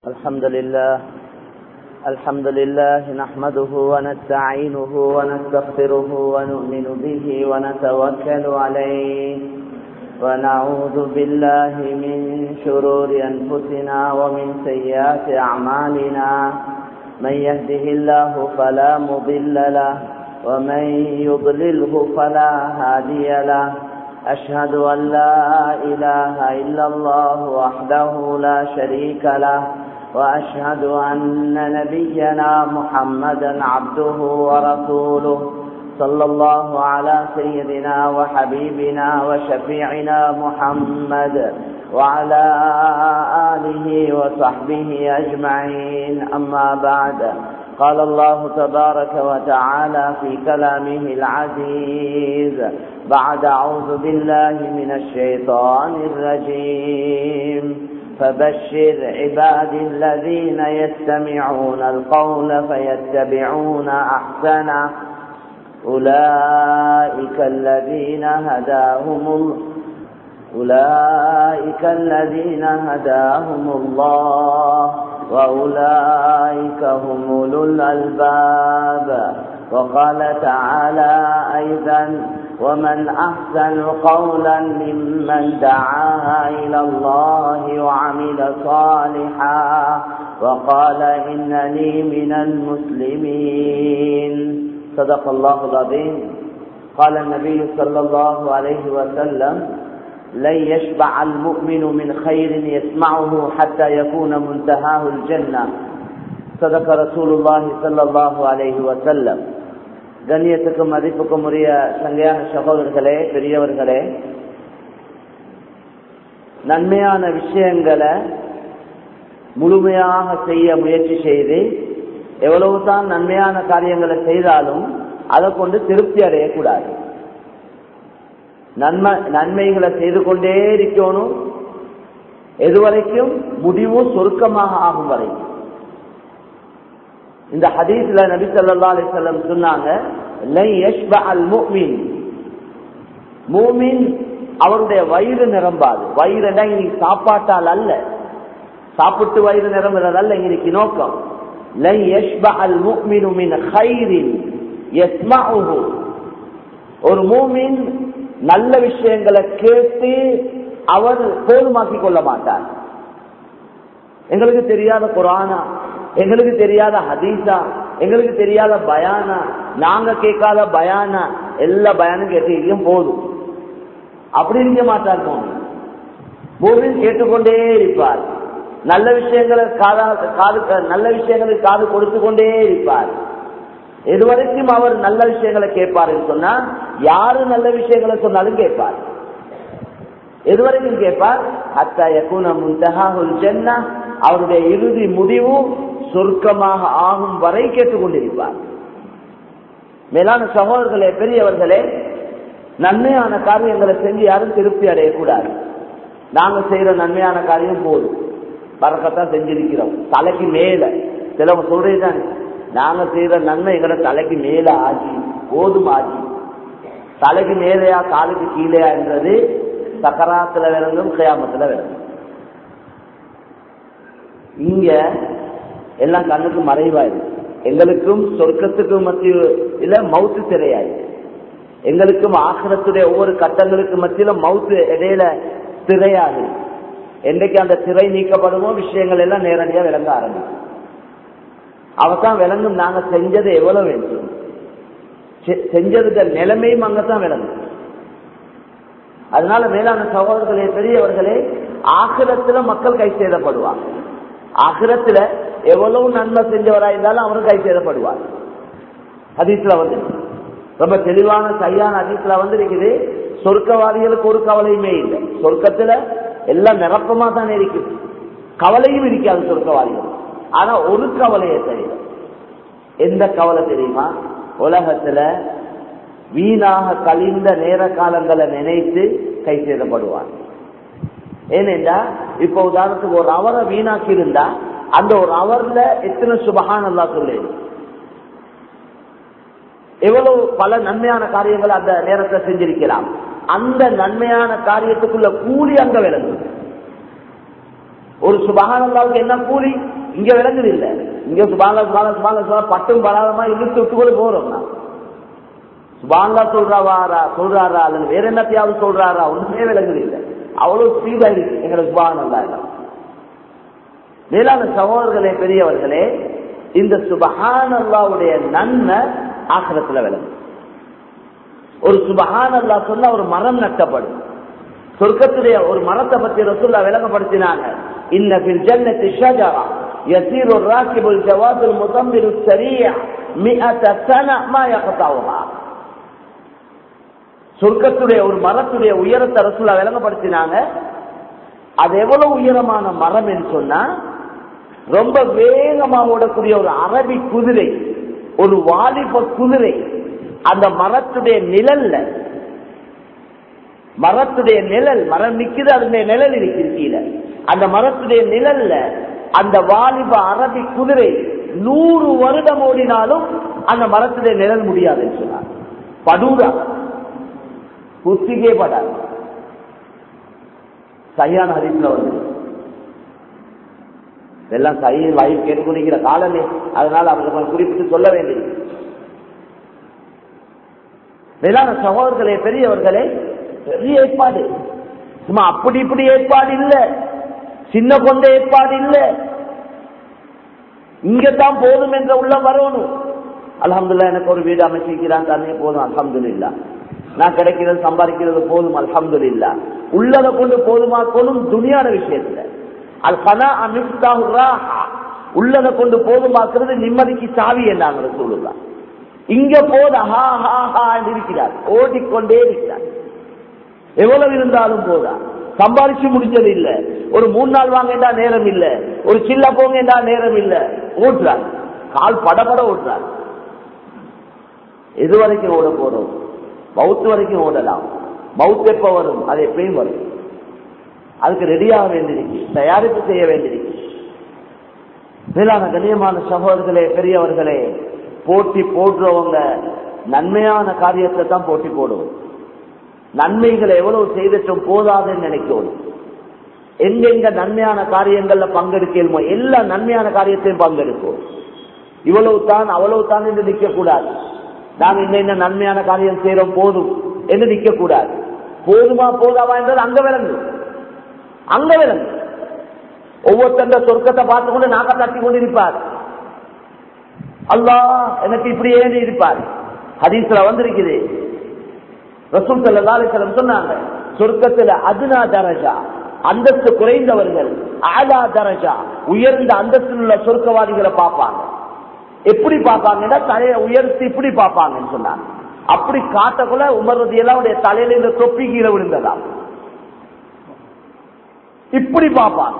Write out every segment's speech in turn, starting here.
الحمد لله الحمد لله نحمده ونستعينه ونستغفره ونؤمن به ونتوكل عليه ونعوذ بالله من شرور أنفسنا ومن سيئات أعمالنا من يهده الله فلا مضل له ومن يضلله فلا هادي له أشهد أن لا إله إلا الله وحده لا شريك له وأشهد أن نبينا محمدا عبده ورسوله صلى الله على سيدنا وحبيبنا وشفيعنا محمد وعلى آله وصحبه أجمعين أما بعد قال الله تبارك وتعالى في كلامه العزيز بعد أعوذ بالله من الشيطان الرجيم فبشر عبادي الذين يستمعون القول فيتبعون أحسنه أولئك الذين هداهم أولئك الذين هداهم الله وأولئك هم أولو الألباب وقال تعالى أيضا ومن أحسن قولا ممن دعا إلى الله وعمل صالحا وقال إنني من المسلمين صدق الله العظيم قال النبي صلى الله عليه وسلم لن يشبع المؤمن من خير يسمعه حتى يكون منتهاه الجنة صدق رسول الله صلى الله عليه வசல்லம் கண்ணியத்துக்கும் மதிப்புக்கும் உரிய சங்கையான சகோதரர்களே பெரியவர்களே நன்மையான விஷயங்களை முழுமையாக செய்ய முயற்சி செய்து எவ்வளவுதான் நன்மையான காரியங்களை செய்தாலும் அதை கொண்டு திருப்தி அடையக்கூடாது நன்மை நன்மைகளை செய்து கொண்டே இருக்கணும் எதுவரைக்கும் முடிவு சொருக்கமாக ஆகும் வரைக்கும் இந்த ஹதீஸ்ல நபி சொல்லா அலிசல்லம் சொன்னாங்க மூமின் அவருடைய வயிறு நிரம்பாது வயிறு இன்னைக்கு சாப்பாட்டால் அல்ல சாப்பிட்டு வயிறு நிரம்புறது அல்ல இன்னைக்கு நோக்கம் ஒரு மூமின் நல்ல விஷயங்களை கேட்டு அவர் போதுமாக்கி கொள்ள மாட்டார் எங்களுக்கு தெரியாத குரானா எங்களுக்கு தெரியாத ஹதீஸா எங்களுக்கு தெரியாத பயானா நாங்க கேட்காத பயானா எல்லா பயானும் கேட்டு போதும் அப்படி இருக்க மாட்டார் மோமின் மோமின் கேட்டுக்கொண்டே இருப்பார் நல்ல விஷயங்களை காதா காது நல்ல விஷயங்களுக்கு காது கொடுத்து கொண்டே இருப்பார் எதுவரைக்கும் அவர் நல்ல விஷயங்களை கேட்பார் சொன்னா யாரு நல்ல விஷயங்களை சொன்னாலும் கேட்பார் எதுவரைக்கும் கேட்பார் அத்தா யகுன முந்தஹாஹுல் ஜன்னா அவருடைய இறுதி முடிவு சொர்க்கமாக ஆகும் வரை கேட்டுக்கொண்டிருப்பார் மேலான சகோதரர்களே பெரியவர்களே நன்மையான காரியங்களை செஞ்சு யாரும் திருப்தி அடையக்கூடாது நாங்க செய்யற நன்மையான காரியம் போதும் பறக்கத்தான் செஞ்சிருக்கிறோம் தலைக்கு மேல சிலவங்க சொல்றதுதான் நாங்க செய்யற நன்மை எங்கட தலைக்கு மேல ஆகி போதும் ஆகி தலைக்கு மேலையா காலுக்கு கீழேயா என்றது சக்கராத்துல விளங்கும் கியாமத்துல விளங்கும் இங்க எல்லாம் கண்ணுக்கு மறைவாயிரு எங்களுக்கும் சொர்க்கத்துக்கும் மத்தியில மவுத்து திரையாயிரு எங்களுக்கும் ஆசிரத்துடைய ஒவ்வொரு கட்டங்களுக்கு மத்தியில மவுத்து இடையில திரையாது என்றைக்கு அந்த திரை நீக்கப்படுமோ விஷயங்கள் எல்லாம் நேரடியா விளங்க ஆரம்பிக்கும் அவதான் விளங்கும் நாங்க செஞ்சது எவ்வளவு வேண்டும் செஞ்சதுக்கு நிலைமையும் அங்கதான் விளங்கும் அதனால மேலான சகோதரர்களே பெரியவர்களே ஆகிரத்துல மக்கள் கை செய்தப்படுவாங்க ஆகிரத்துல எவ்வளவு நன்மை செஞ்சவரா இருந்தாலும் அவரும் கை செய்தப்படுவார் ஹதீஸ்ல வந்து ரொம்ப தெளிவான சரியான ஹதீஸ்ல வந்து இருக்குது சொர்க்கவாதிகளுக்கு ஒரு கவலையுமே இல்லை சொர்க்கத்துல எல்லாம் நிரப்பமா தானே இருக்குது கவலையும் இருக்காது சொர்க்கவாதிகள் ஆனா ஒரு கவலையை தெரியும் எந்த கவலை தெரியுமா உலகத்துல வீணாக கழிந்த நேர காலங்களை நினைத்து கை செய்தப்படுவார் ஏனென்றா இப்ப உதாரணத்துக்கு ஒரு அவரை வீணாக்கி இருந்தா அந்த ஒரு அவர்ல எத்தனை சுபகான் அல்லா சொல்லு எவ்வளவு பல நன்மையான காரியங்கள் அந்த நேரத்தை செஞ்சிருக்கலாம் அந்த நன்மையான காரியத்துக்குள்ள கூலி அங்க விளங்கும் ஒரு சுபகானந்தாவுக்கு என்ன கூலி இங்க விளங்குது இல்ல இங்க சுபாங்க சுபாங்க சுபாங்க சுபாங்க பட்டும் படாதமா இழுத்து விட்டு கூட போறோம் நான் சுபாங்கா சொல்றாவாரா சொல்றாரா அல்லது வேற என்னத்தையாவது சொல்றாரா ஒண்ணுமே விளங்குது இல்ல அவ்வளவு ஸ்பீடா இருக்கு எங்களோட சுபானந்தா எல்லாம் மேலான சகோதரர்களே பெரியவர்களே இந்த சுபஹானல்லாவுடைய நன்மை ஆசிரத்துல விளங்கும் ஒரு சுபஹானல்லா சொன்னா ஒரு மரம் நட்டப்படும் சொர்க்கத்துடைய ஒரு மரத்தை பத்தி ரசூல்லா விளங்கப்படுத்தினாங்க இன்ன பில் ஜன்னத்தி ஷஜரா يسير الراكب الجواد المدمر السريع مئة سنة ما يقطعها சொர்க்கத்துடைய ஒரு மரத்துடைய உயரத்தை ரசூலா விளங்கப்படுத்தினாங்க அது எவ்வளவு உயரமான மரம் என்று சொன்னா ரொம்ப வேகமா ஓடக்கூடிய ஒரு அரபி குதிரை ஒரு வாலிப குதிரை அந்த மரத்துடைய நிழல்ல மரத்துடைய நிழல் மரம் நிக்குது அதனுடைய நிழல் இருக்குது கீழே அந்த மரத்துடைய நிழல்ல அந்த வாலிப அரபி குதிரை நூறு வருடம் ஓடினாலும் அந்த மரத்துடைய நிழல் முடியாதுன்னு சொன்னார் படூரா குத்திக்கே படாது சரியான ஹரிப்புல வந்து இதெல்லாம் சரி வயிறு கேட்டுக்கொண்டிருக்கிற காலமே அதனால அவங்க குறிப்பிட்டு சொல்ல வேண்டியது மேலான சகோதரர்களே பெரியவர்களே பெரிய ஏற்பாடு சும்மா அப்படி இப்படி ஏற்பாடு இல்ல சின்ன கொண்ட ஏற்பாடு இல்ல இங்கத்தான் போதும் என்ற உள்ள வரணும் அலமதுல்லா எனக்கு ஒரு வீடு அமைச்சிருக்கிறான் தண்ணி போதும் அலமதுல்லா நான் கிடைக்கிறது சம்பாதிக்கிறது போதும் அலமதுல்லா உள்ளதை கொண்டு போதுமாக்கணும் துணியான விஷயத்துல அது கனா அமிப்தாஹுரா உள்ளதை கொண்டு போதுமாக்குறது நிம்மதிக்கு சாவி என்னாங்க சொல்லுதான் இங்க போத ஹா ஹா ஹா என்று இருக்கிறார் ஓடிக்கொண்டே இருக்கிறார் எவ்வளவு இருந்தாலும் போதா சம்பாதிச்சு முடிச்சது இல்ல ஒரு மூணு நாள் வாங்கண்டா நேரம் இல்ல ஒரு சில்ல போங்கண்டா நேரம் இல்ல ஓட்டுறார் கால் படபட ஓட்டுறார் எது வரைக்கும் ஓட போறோம் மவுத்து வரைக்கும் ஓடலாம் மவுத் எப்ப வரும் அது எப்பயும் வரும் அதுக்கு ரெடியாக வேண்டியிருக்கு தயாரிப்பு செய்ய வேண்டியிருக்கு மேலான கண்ணியமான சகோதரர்களே பெரியவர்களே போட்டி போடுறவங்க நன்மையான காரியத்தை தான் போட்டி போடுவோம் நன்மைகளை எவ்வளவு செய்துட்டும் போதாதுன்னு நினைக்கணும் எங்கெங்க நன்மையான காரியங்கள்ல பங்கெடுக்கலுமோ எல்லா நன்மையான காரியத்தையும் பங்கெடுக்கும் இவ்வளவு தான் அவ்வளவு தான் என்று நிக்க கூடாது நாங்க இந்த இந்த நன்மையான காரியம் செய்யறோம் போதும் என்று நிக்க கூடாது போதுமா போதாவா என்றது அங்க விளங்கு அங்க விளங்கு ஒவ்வொருத்தந்த சொர்க்கத்தை பார்த்து கொண்டு நாக்க தட்டி கொண்டு இருப்பார் அல்லா எனக்கு இப்படி ஏறி இருப்பார் ஹதீஸ்ல வந்திருக்குது ரசூல் சல்லாசலம் சொன்னாங்க சொர்க்கத்துல அதுனா தரஜா அந்தஸ்து குறைந்தவர்கள் ஆலா தரஜா உயர்ந்த அந்தஸ்தில் உள்ள சொர்க்கவாதிகளை பார்ப்பாங்க எப்படி பார்ப்பாங்கன்னா தலையை உயர்த்தி இப்படி பார்ப்பாங்கன்னு சொன்னாங்க அப்படி காட்டக்குள்ள உமர்றது எல்லாம் தலையில இந்த தொப்பி கீழே விழுந்ததா இப்படி பார்ப்பாங்க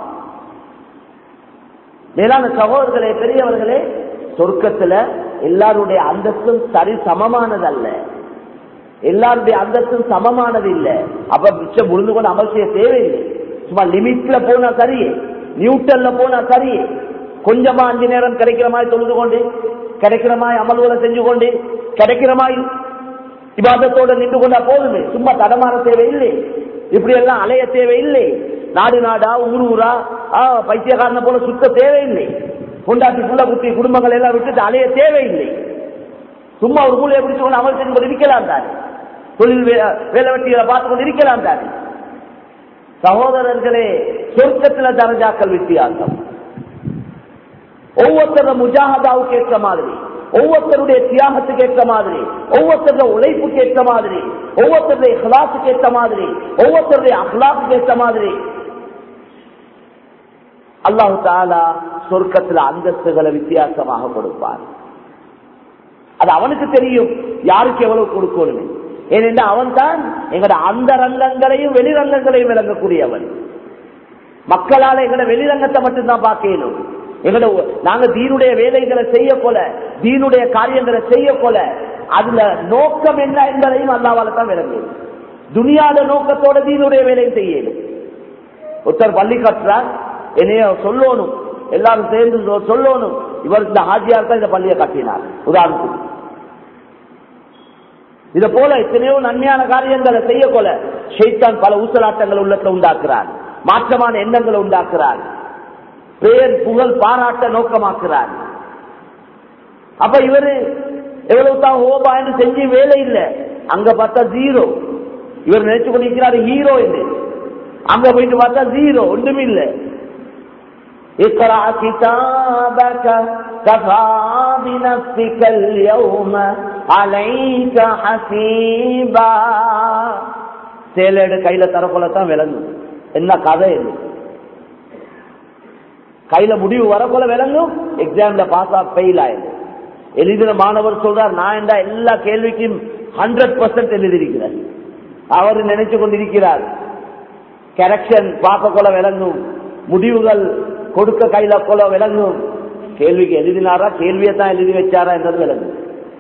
மேலான சகோதரர்களே பெரியவர்களே சொர்க்கத்துல எல்லாருடைய அந்தஸ்தும் சரி சமமானது அல்ல எல்லாருடைய அந்தஸ்தும் சமமானது இல்ல அப்ப மிச்சம் முழுந்து கொண்டு அவசியம் தேவையில்லை சும்மா லிமிட்ல போனா சரியே நியூட்டன்ல போனா சரியே கொஞ்சமா அஞ்சு நேரம் கிடைக்கிற மாதிரி தொழுது கொண்டு கிடைக்கிற மாதிரி அமல்களை செஞ்சு கொண்டு கிடைக்கிற மாதிரி விவாதத்தோட நின்று கொண்டா போதுமே சும்மா தடமாற தேவையில்லை இப்படி எல்லாம் அலைய தேவையில்லை நாடு நாடா ஊர் ஊரா பைத்தியக்காரனை போல சுத்த தேவையில்லை கொண்டாட்டி புள்ள குட்டி குடும்பங்கள் எல்லாம் விட்டுட்டு அலைய தேவையில்லை சும்மா ஒரு மூலையை பிடிச்சு கொண்டு அமல் செஞ்சு கொண்டு இருக்கலாம் தானே தொழில் வேலை வெட்டிகளை பார்த்து கொண்டு இருக்கலாம் தானே சகோதரர்களே சொர்க்கத்துல தரஜாக்கள் வித்தியாசம் ஒவ்வொருத்தர முஜாகதாவுக்கு ஏற்ற மாதிரி ஒவ்வொருத்தருடைய தியாகத்துக்கு ஏற்ற மாதிரி ஒவ்வொருத்தருடைய உழைப்புக்கு ஏற்ற மாதிரி ஒவ்வொருத்தருடைய ஹலாசுக்கு ஏற்ற மாதிரி ஒவ்வொருத்தருடைய அஹ்லாக்கு ஏற்ற மாதிரி அல்லாஹு தாலா சொர்க்கத்துல அந்தஸ்துகளை வித்தியாசமாக கொடுப்பார் அது அவனுக்கு தெரியும் யாருக்கு எவ்வளவு கொடுக்கணும் ஏனென்றால் அவன் தான் எங்களோட அந்த ரங்கங்களையும் வெளிரங்கங்களையும் விளங்கக்கூடியவன் மக்களால எங்களோட வெளிரங்கத்தை மட்டும்தான் பார்க்கணும் எங்களோட நாங்க தீனுடைய வேலைகளை செய்ய போல தீனுடைய காரியங்களை செய்ய போல அதுல நோக்கம் என்ன என்பதையும் அல்லாவால தான் விளங்கும் துனியாத நோக்கத்தோட தீனுடைய வேலையை செய்யணும் ஒருத்தர் பள்ளி கட்டுறார் என்னைய சொல்லணும் எல்லாரும் சேர்ந்து சொல்லணும் இவர் இந்த ஹாஜியார் தான் இந்த பள்ளியை கட்டினார் உதாரணத்துக்கு இத போல எத்தனையோ நன்மையான காரியங்களை செய்ய போல ஷெய்தான் பல ஊசலாட்டங்கள் உள்ளத்துல உண்டாக்குறார் மாற்றமான எண்ணங்களை உண்டாக்குறார் பேர் புகழ் பாராட்ட நோக்கமாக்குறார் அப்ப இவரு எவ்வளவு தான் ஓபா என்று செஞ்சு வேலை இல்லை அங்க பார்த்தா ஜீரோ இவர் நினைச்சு கொண்டிருக்கிறார் ஹீரோ என்று அங்க போயிட்டு பார்த்தா ஜீரோ ஒன்றுமே இல்லை اقرأ كتابك كفى بنفسك اليوم عليك حسيبا சேலேடு கையில தரப்போலத்தான் விளங்கும் என்ன கதை இது கையில முடிவு வரப்போல விளங்கும் எக்ஸாம்ல பாஸ் ஆஃப் ஃபெயில் ஆயிடும் எழுதின மாணவர் சொல்றார் நான் இந்த எல்லா கேள்விக்கும் ஹண்ட்ரட் பர்சன்ட் எழுதியிருக்கிறேன் அவர் நினைச்சு கொண்டிருக்கிறார் கரெக்ஷன் பார்க்க கொள்ள விளங்கும் முடிவுகள் கொடுக்க கையில கொள்ள விளங்கும் கேள்விக்கு எழுதினாரா கேள்வியை தான் எழுதி வச்சாரா என்றது விளங்கும்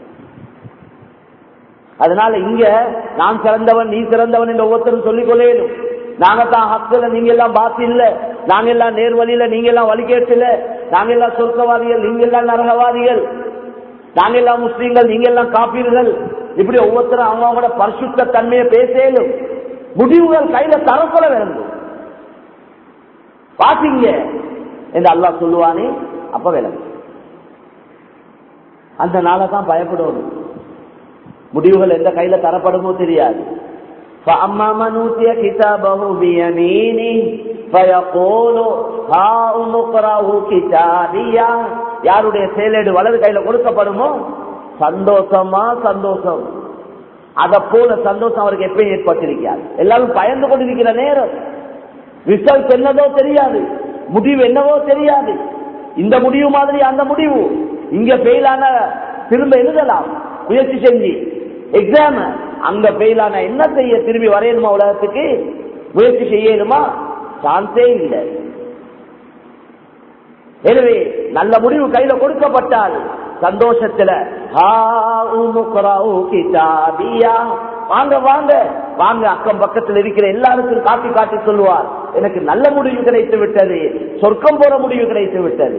அதனால இங்க நான் சிறந்தவன் நீ சிறந்தவன் என்று ஒவ்வொருத்தரும் சொல்லிக் கொள்ளையிலும் நாங்க தான் ஹக்குல நீங்க எல்லாம் பாசி இல்ல நாங்க எல்லாம் நேர்வழியில நீங்க எல்லாம் வழிகேட்டுல நாங்க எல்லாம் சொர்க்கவாதிகள் நீங்க எல்லாம் நரகவாதிகள் நாங்க எல்லாம் முஸ்லீம்கள் நீங்க எல்லாம் காப்பீர்கள் இப்படி ஒவ்வொருத்தரும் அவங்க அவங்களோட பரிசுத்த தன்மையை பேசலும் முடிவுகள் கையில தரப்பட வேண்டும் பாத்தீங்க என்று அல்லாஹ் சொல்லுவானே அப்ப விளங்கு அந்த நாளை தான் பயப்படணும் முடிவுகள் எந்த கையில தரப்படுமோ தெரியாது فأما من أوتي كتابه بيمينه فيقول هاؤم اقرأوا كتابيا யாருடைய செயலேடு வலது கையில கொடுக்கப்படுமோ சந்தோஷமா சந்தோஷம் அத போல சந்தோஷம் அவருக்கு எப்பயும் ஏற்பட்டிருக்காது எல்லாரும் பயந்து கொண்டிருக்கிற நேரம் ரிசல்ட் என்னதோ தெரியாது முடிவு என்னவோ தெரியாது இந்த முடிவு மாதிரி அந்த முடிவு இங்க ஃபெயிலான திரும்ப எழுதலாம் முயற்சி செஞ்சு எக்ஸாம் அங்க ஃபெயிலான என்ன செய்ய திரும்பி வரையணுமா உலகத்துக்கு முயற்சி செய்யணுமா சான்ஸே இல்லை எனவே நல்ல முடிவு கையில கொடுக்கப்பட்டால் சந்தோஷத்துல வாங்க வாங்க வாங்க அக்கம் பக்கத்தில் இருக்கிற எல்லாருக்கும் காட்டி காட்டி சொல்லுவார் எனக்கு நல்ல முடிவு கிடைத்து விட்டது சொர்க்கம் போற முடிவு கிடைத்து விட்டது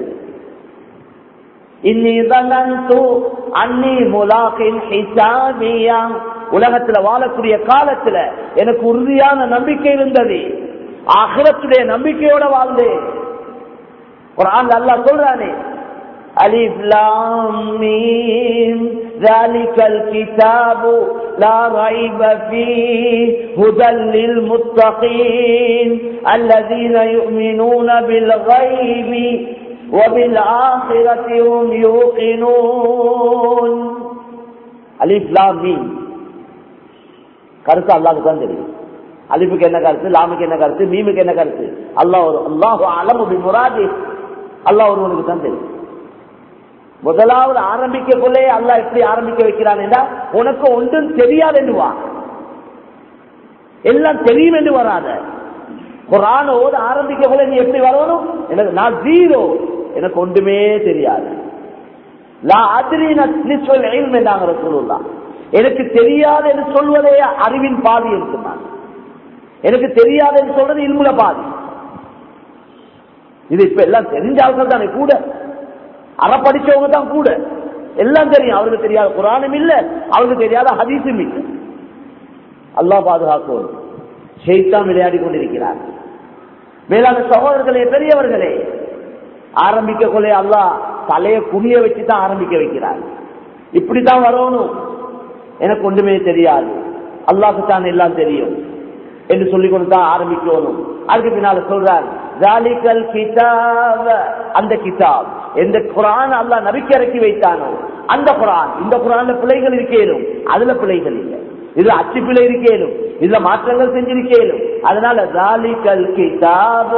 உலகத்துல வாழக்கூடிய காலத்துல எனக்கு உறுதியான நம்பிக்கை இருந்தது அகலத்துடைய நம்பிக்கையோட வாழ்ந்தேன் குரான் அல்லாஹ் சொல்றானே அலிஃப் லாம் மீம் ذلك الكتاب لا ريب فيه هدى للمتقين الذين يؤمنون بالغيب وبالآخرة هم يوقنون அலிஃப் லாம் மீம் கருத்து அல்லாஹ்வுக்கு தான் தெரியும் அலிஃபுக்கு என்ன கருத்து லாமுக்கு என்ன கருத்து மீமுக்கு என்ன கருத்து அல்லாஹ் ஒரு அல்லாஹ் அலமு முராதி அல்லாஹ் ஒருவனுக்கு தான் தெரியும் முதலாவது ஆரம்பிக்க கொள்ளே அல்லாஹ் எப்படி ஆரம்பிக்க வைக்கிறான் என்றா உனக்கு ஒன்றும் தெரியாது என்று வா எல்லாம் தெரியும் என்று வராத குரான ஓத ஆரம்பிக்க கொள்ள நீ எப்படி வரணும் எனக்கு நான் ஜீரோ எனக்கு ஒன்றுமே தெரியாது எனக்கு தெரியாது என்று சொல்வதே அறிவின் பாதி இருக்குமா எனக்கு தெரியாது என்று சொல்றது இல்முல பாதி இது இப்ப எல்லாம் தெரிஞ்ச ஆட்கள் தானே கூட அற படிச்சவங்க தான் கூட எல்லாம் தெரியும் அவருக்கு தெரியாத குரானும் இல்ல அவருக்கு தெரியாத ஹதீஸும் இல்லை அல்லா பாதுகாக்கும் ஷெய்தான் விளையாடி கொண்டிருக்கிறார் மேலான சகோதரர்களே பெரியவர்களே ஆரம்பிக்க கொள்ளே அல்லா தலையை குனிய வச்சு தான் ஆரம்பிக்க வைக்கிறார் இப்படித்தான் வரணும் எனக்கு ஒன்றுமே தெரியாது அல்லாஹு தான் எல்லாம் தெரியும் என்று சொல்லிக் கொண்டு தான் ஆரம்பிக்கணும் அதுக்கு பின்னால சொல்றார் ஜாலிகல் கிதாப் அந்த கிதாப் எந்த குரான் அல்லாஹ் நபிக்கு இறக்கி வைத்தானோ அந்த குரான் இந்த குரான்ல பிழைகள் இருக்கேனும் அதுல பிழைகள் இல்லை இதுல அச்சு பிழை இருக்கேனும் இதுல மாற்றங்கள் செஞ்சிருக்கேனும் அதனால ஜாலிகல் கிதாபு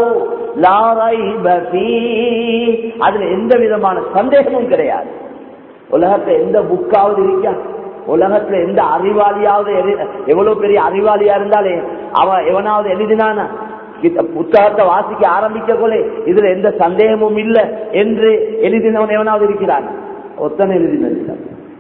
அதுல எந்த விதமான சந்தேகமும் கிடையாது உலகத்துல எந்த புக்காவது இருக்கா உலகத்துல எந்த அறிவாளியாவது எவ்வளவு பெரிய அறிவாளியா இருந்தாலே அவன் எவனாவது எழுதினானா புத்தகத்தை வாசிக்க ஆரம்பிக்க கொள்ள இதுல எந்த சந்தேகமும் இல்லை என்று எழுதினவன் எவனாவது இருக்கிறான் ஒத்தனை எழுதினது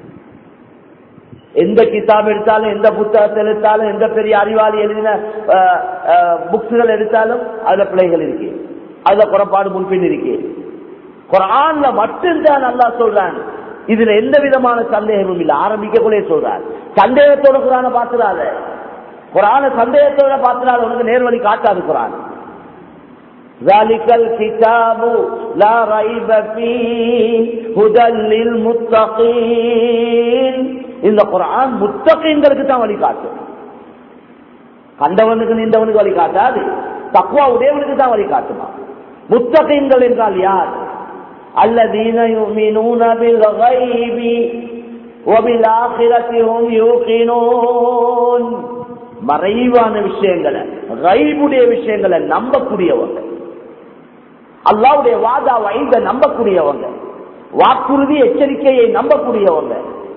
எந்த கிதாப் எடுத்தாலும் எந்த புத்தகத்தை எடுத்தாலும் எந்த பெரிய அறிவாளி எழுதின புக்ஸுகள் எடுத்தாலும் அதுல பிள்ளைகள் இருக்கு அதுல குறைபாடு முன்பின் இருக்கு குரான்ல மட்டும்தான் நல்லா சொல்றான் இதுல எந்த விதமான சந்தேகமும் இல்லை ஆரம்பிக்க கூட சொல்றார் சந்தேகத்தோட குரான பாத்துறாத குரான சந்தேகத்தோட பாத்துறாத உனக்கு நேர்வழி காட்டாது குரான் ذلك الكتاب لا ريب فيه هدى للمتقين இந்த குரான் முத்தகீன்களுக்கு தான் வழிகாட்டும் கண்டவனுக்கு நின்றவனுக்கு வழி காட்டாது தக்குவா உடையவனுக்கு தான் வழி காட்டுமா முத்தகீன்கள் என்றால் யார் الذين يؤمنون بالغيب وبالآخرة هم يوقنون மறைவான விஷயங்களை கைபுடைய விஷயங்களை நம்பக்கூடியவங்க அல்லாவுடைய வாதா வைத நம்பக்கூடியவங்க வாக்குறுதி எச்சரிக்கையை நம்பக்கூடியவங்க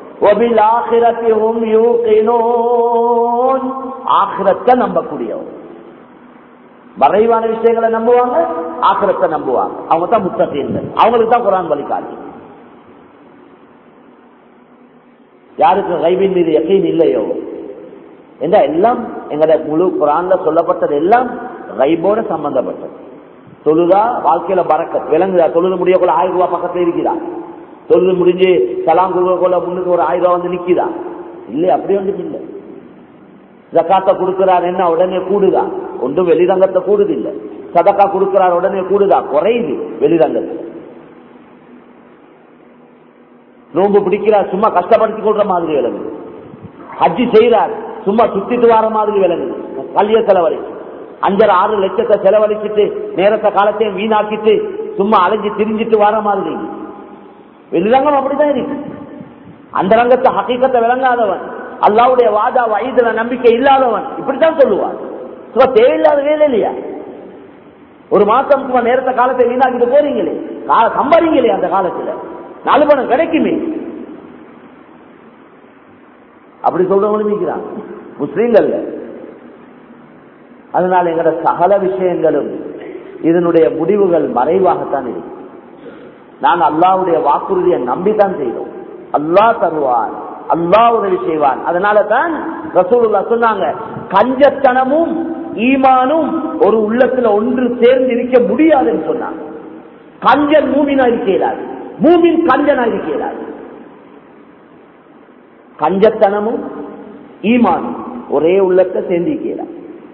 ஆகிரத்தை நம்பக்கூடியவங்க மறைவான விஷயங்களை நம்புவாங்க ஆக்கிரத்தை நம்புவாங்க அவங்க தான் முத்தகீன்கள் அவங்களுக்கு தான் குரான் வழிகாட்டி யாருக்கு கைவின் மீது யக்கீன் இல்லையோ என்ற எல்லாம் எங்கட முழு குரான்ல சொல்லப்பட்டது எல்லாம் கைபோட சம்பந்தப்பட்டது தொழுதா வாழ்க்கையில பறக்க விளங்குதா தொழுது முடியக்குள்ள ஆயிரம் ரூபாய் பக்கத்துல இருக்குதா தொழுது முடிஞ்சு சலாம் கொடுக்கக்குள்ள முன்னுக்கு ஒரு ஆயிரம் ரூபாய் வந்து நிக்குதா இல்லை அப்படி வந்து இல்லை ஜக்காத்த கொடுக்கிறார் என்ன உடனே கூடுதா ஒன்றும் வெளிரங்கத்தை கூடுது இல்ல சதக்கா கொடுக்கிறார் உடனே கூடுதா குறையுது வெளிரங்கத்தில் நோன்பு பிடிக்கிறார் சும்மா கஷ்டப்படுத்தி கொள்ற மாதிரி விளங்குது ஹஜ்ஜி செய்யறார் சும்மா சுத்திட்டு வர மாதிரி விளங்குது கல்விய செலவழிச்சு அஞ்சரை ஆறு லட்சத்தை செலவழிச்சிட்டு நேரத்தை காலத்தையும் வீணாக்கிட்டு சும்மா அலைஞ்சு திரிஞ்சிட்டு வர மாதிரி வெளிரங்கம் அப்படிதான் இருக்கு அந்த ரங்கத்தை ஹக்கீக்கத்தை விளங்காதவன் அல்லாவுடைய வாதா வயதுல நம்பிக்கை இல்லாதவன் இப்படித்தான் சொல்லுவான் சும்மா தேவையில்லாத வேலை இல்லையா ஒரு மாசம் சும்மா நேரத்தை காலத்தை வீணாக்கிட்டு போறீங்களே சம்பாதிங்களே அந்த காலத்துல நாலு பணம் கிடைக்குமே அப்படி சொல்றவங்களும் இருக்கிறாங்க முஸ்லீம்கள்ல அதனால எங்கட சகல விஷயங்களும் இதனுடைய முடிவுகள் மறைவாகத்தான் இருக்கு நாங்கள் அல்லாவுடைய வாக்குறுதியை நம்பித்தான் செய்தோம் அல்லாஹ் தருவான் அல்லாஹ் உதவி செய்வான் அதனால தான் ரசூலுல்லா சொன்னாங்க கஞ்சத்தனமும் ஈமானும் ஒரு உள்ளத்துல ஒன்று சேர்ந்து இருக்க முடியாதுன்னு சொன்னாங்க கஞ்சன் மூமினா இருக்கிறார் மூமின் கஞ்சனா இருக்கிறார் கஞ்சத்தனமும் ஈமானும் ஒரே உள்ளத்தை சேர்ந்து இருக்கிறார்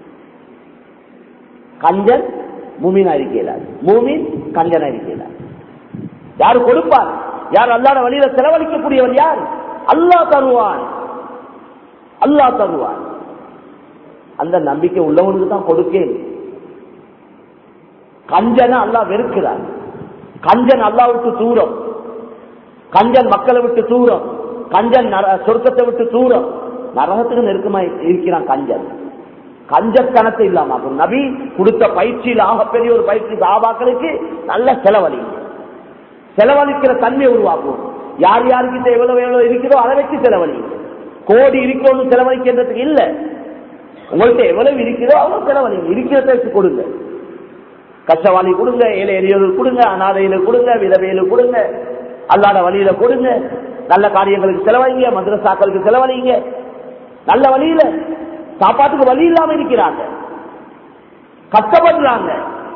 கஞ்சன் மூமினா இருக்கிறார் மூமின் கஞ்சனா இருக்கிறார் யாரு கொடுப்பார் யார் அல்லாத வழியில செலவழிக்கக்கூடியவர் யார் அல்லா தருவான் அல்லா தருவான் அந்த நம்பிக்கை உள்ளவனுக்கு தான் கொடுக்கேன் கஞ்சனை அல்லா வெறுக்கிறார் கஞ்சன் அல்லா விட்டு தூரம் கஞ்சன் மக்களை விட்டு தூரம் கஞ்சன் சொர்க்கத்தை விட்டு தூரம் நரகத்துக்கு நெருக்கமா இருக்கிறான் கஞ்சன் கஞ்சத்தனத்தை இல்லாம அப்புறம் நபி கொடுத்த பயிற்சியில் ஆகப்பெரிய ஒரு பயிற்சி சாபாக்களுக்கு நல்ல செலவழி செலவழிக்கிற தன்மையை உருவாக்கும் யார் யாருக்கிட்ட எவ்வளவு எவ்வளவு இருக்கிறதோ அதை வச்சு செலவழி கோடி இருக்கணும் செலவழிக்கின்றதுக்கு இல்ல உங்கள்கிட்ட எவ்வளவு இருக்கிறதோ அவ்வளவு செலவழி இருக்கிறத வச்சு கொடுங்க கஷ்டவாளி கொடுங்க ஏழை எளியவர்கள் கொடுங்க அனாதையில கொடுங்க விதவையில கொடுங்க அல்லாத வழியில கொடுங்க நல்ல காரியங்களுக்கு செலவழிங்க மதுரசாக்களுக்கு செலவழிங்க நல்ல வழியில சாப்பாட்டுக்கு வழி இல்லாம இருக்கிறாங்க கஷ்டப்படுறாங்க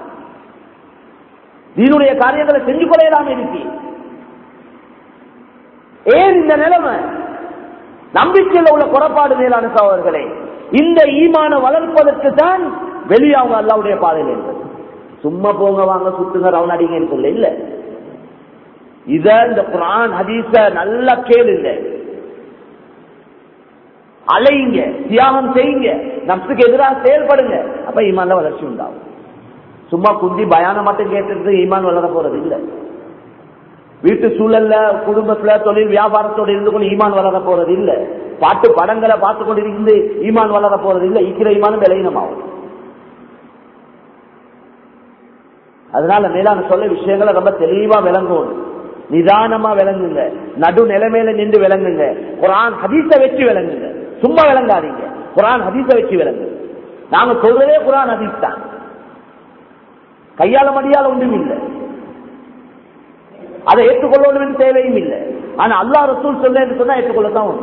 நீனுடைய காரியங்களை செஞ்சு கொள்ளையலாம இருக்கு ஏன் இந்த நிலைமை நம்பிக்கையில் உள்ள குறைபாடு மேலான சகோதரர்களே இந்த ஈமான வளர்ப்பதற்கு தான் வெளியே அவங்க அல்லாவுடைய பாதையில் இருந்தது சும்மா போங்க வாங்க சுத்துங்க ரவுன் அடிங்கன்னு சொல்ல இல்ல இத இந்த குரான் ஹதீஸ நல்லா கேளுங்க அலையுங்க தியாகம் செய்யுங்க நப்சுக்கு எதிராக செயல்படுங்க அப்ப ஈமான்ல வளர்ச்சி உண்டாகும் சும்மா குந்தி பயானம் மட்டும் கேட்டுட்டு ஈமான் வளர போறது இல்ல வீட்டு சூழல்ல குடும்பத்துல தொழில் வியாபாரத்தோடு இருந்து கொண்டு ஈமான் வளர போறது இல்ல பாட்டு படங்களை பார்த்து கொண்டு இருந்து ஈமான் வளர போறது இல்ல இருக்கிற ஈமானும் விலையினமாகும் அதனால மேலான சொல்ல விஷயங்களை ரொம்ப தெளிவா விளங்கும் நிதானமா விளங்குங்க நடு நிலைமையில நின்று விளங்குங்க குரான் ஹதீஸ வச்சு விளங்குங்க சும்மா விளங்காதீங்க குரான் ஹதீஸ வச்சு விளங்குங்க நாங்க சொல்றதே குரான் ஹதீஸ் தான் கையால மடியால ஒன்றும் இல்லை அதை ஏற்றுக்கொள்ளணும் தேவையும் இல்லை ஆனா அல்லா ரசூல் சொல்ல சொன்னா ஏற்றுக்கொள்ளத்தான் ஒண்ணு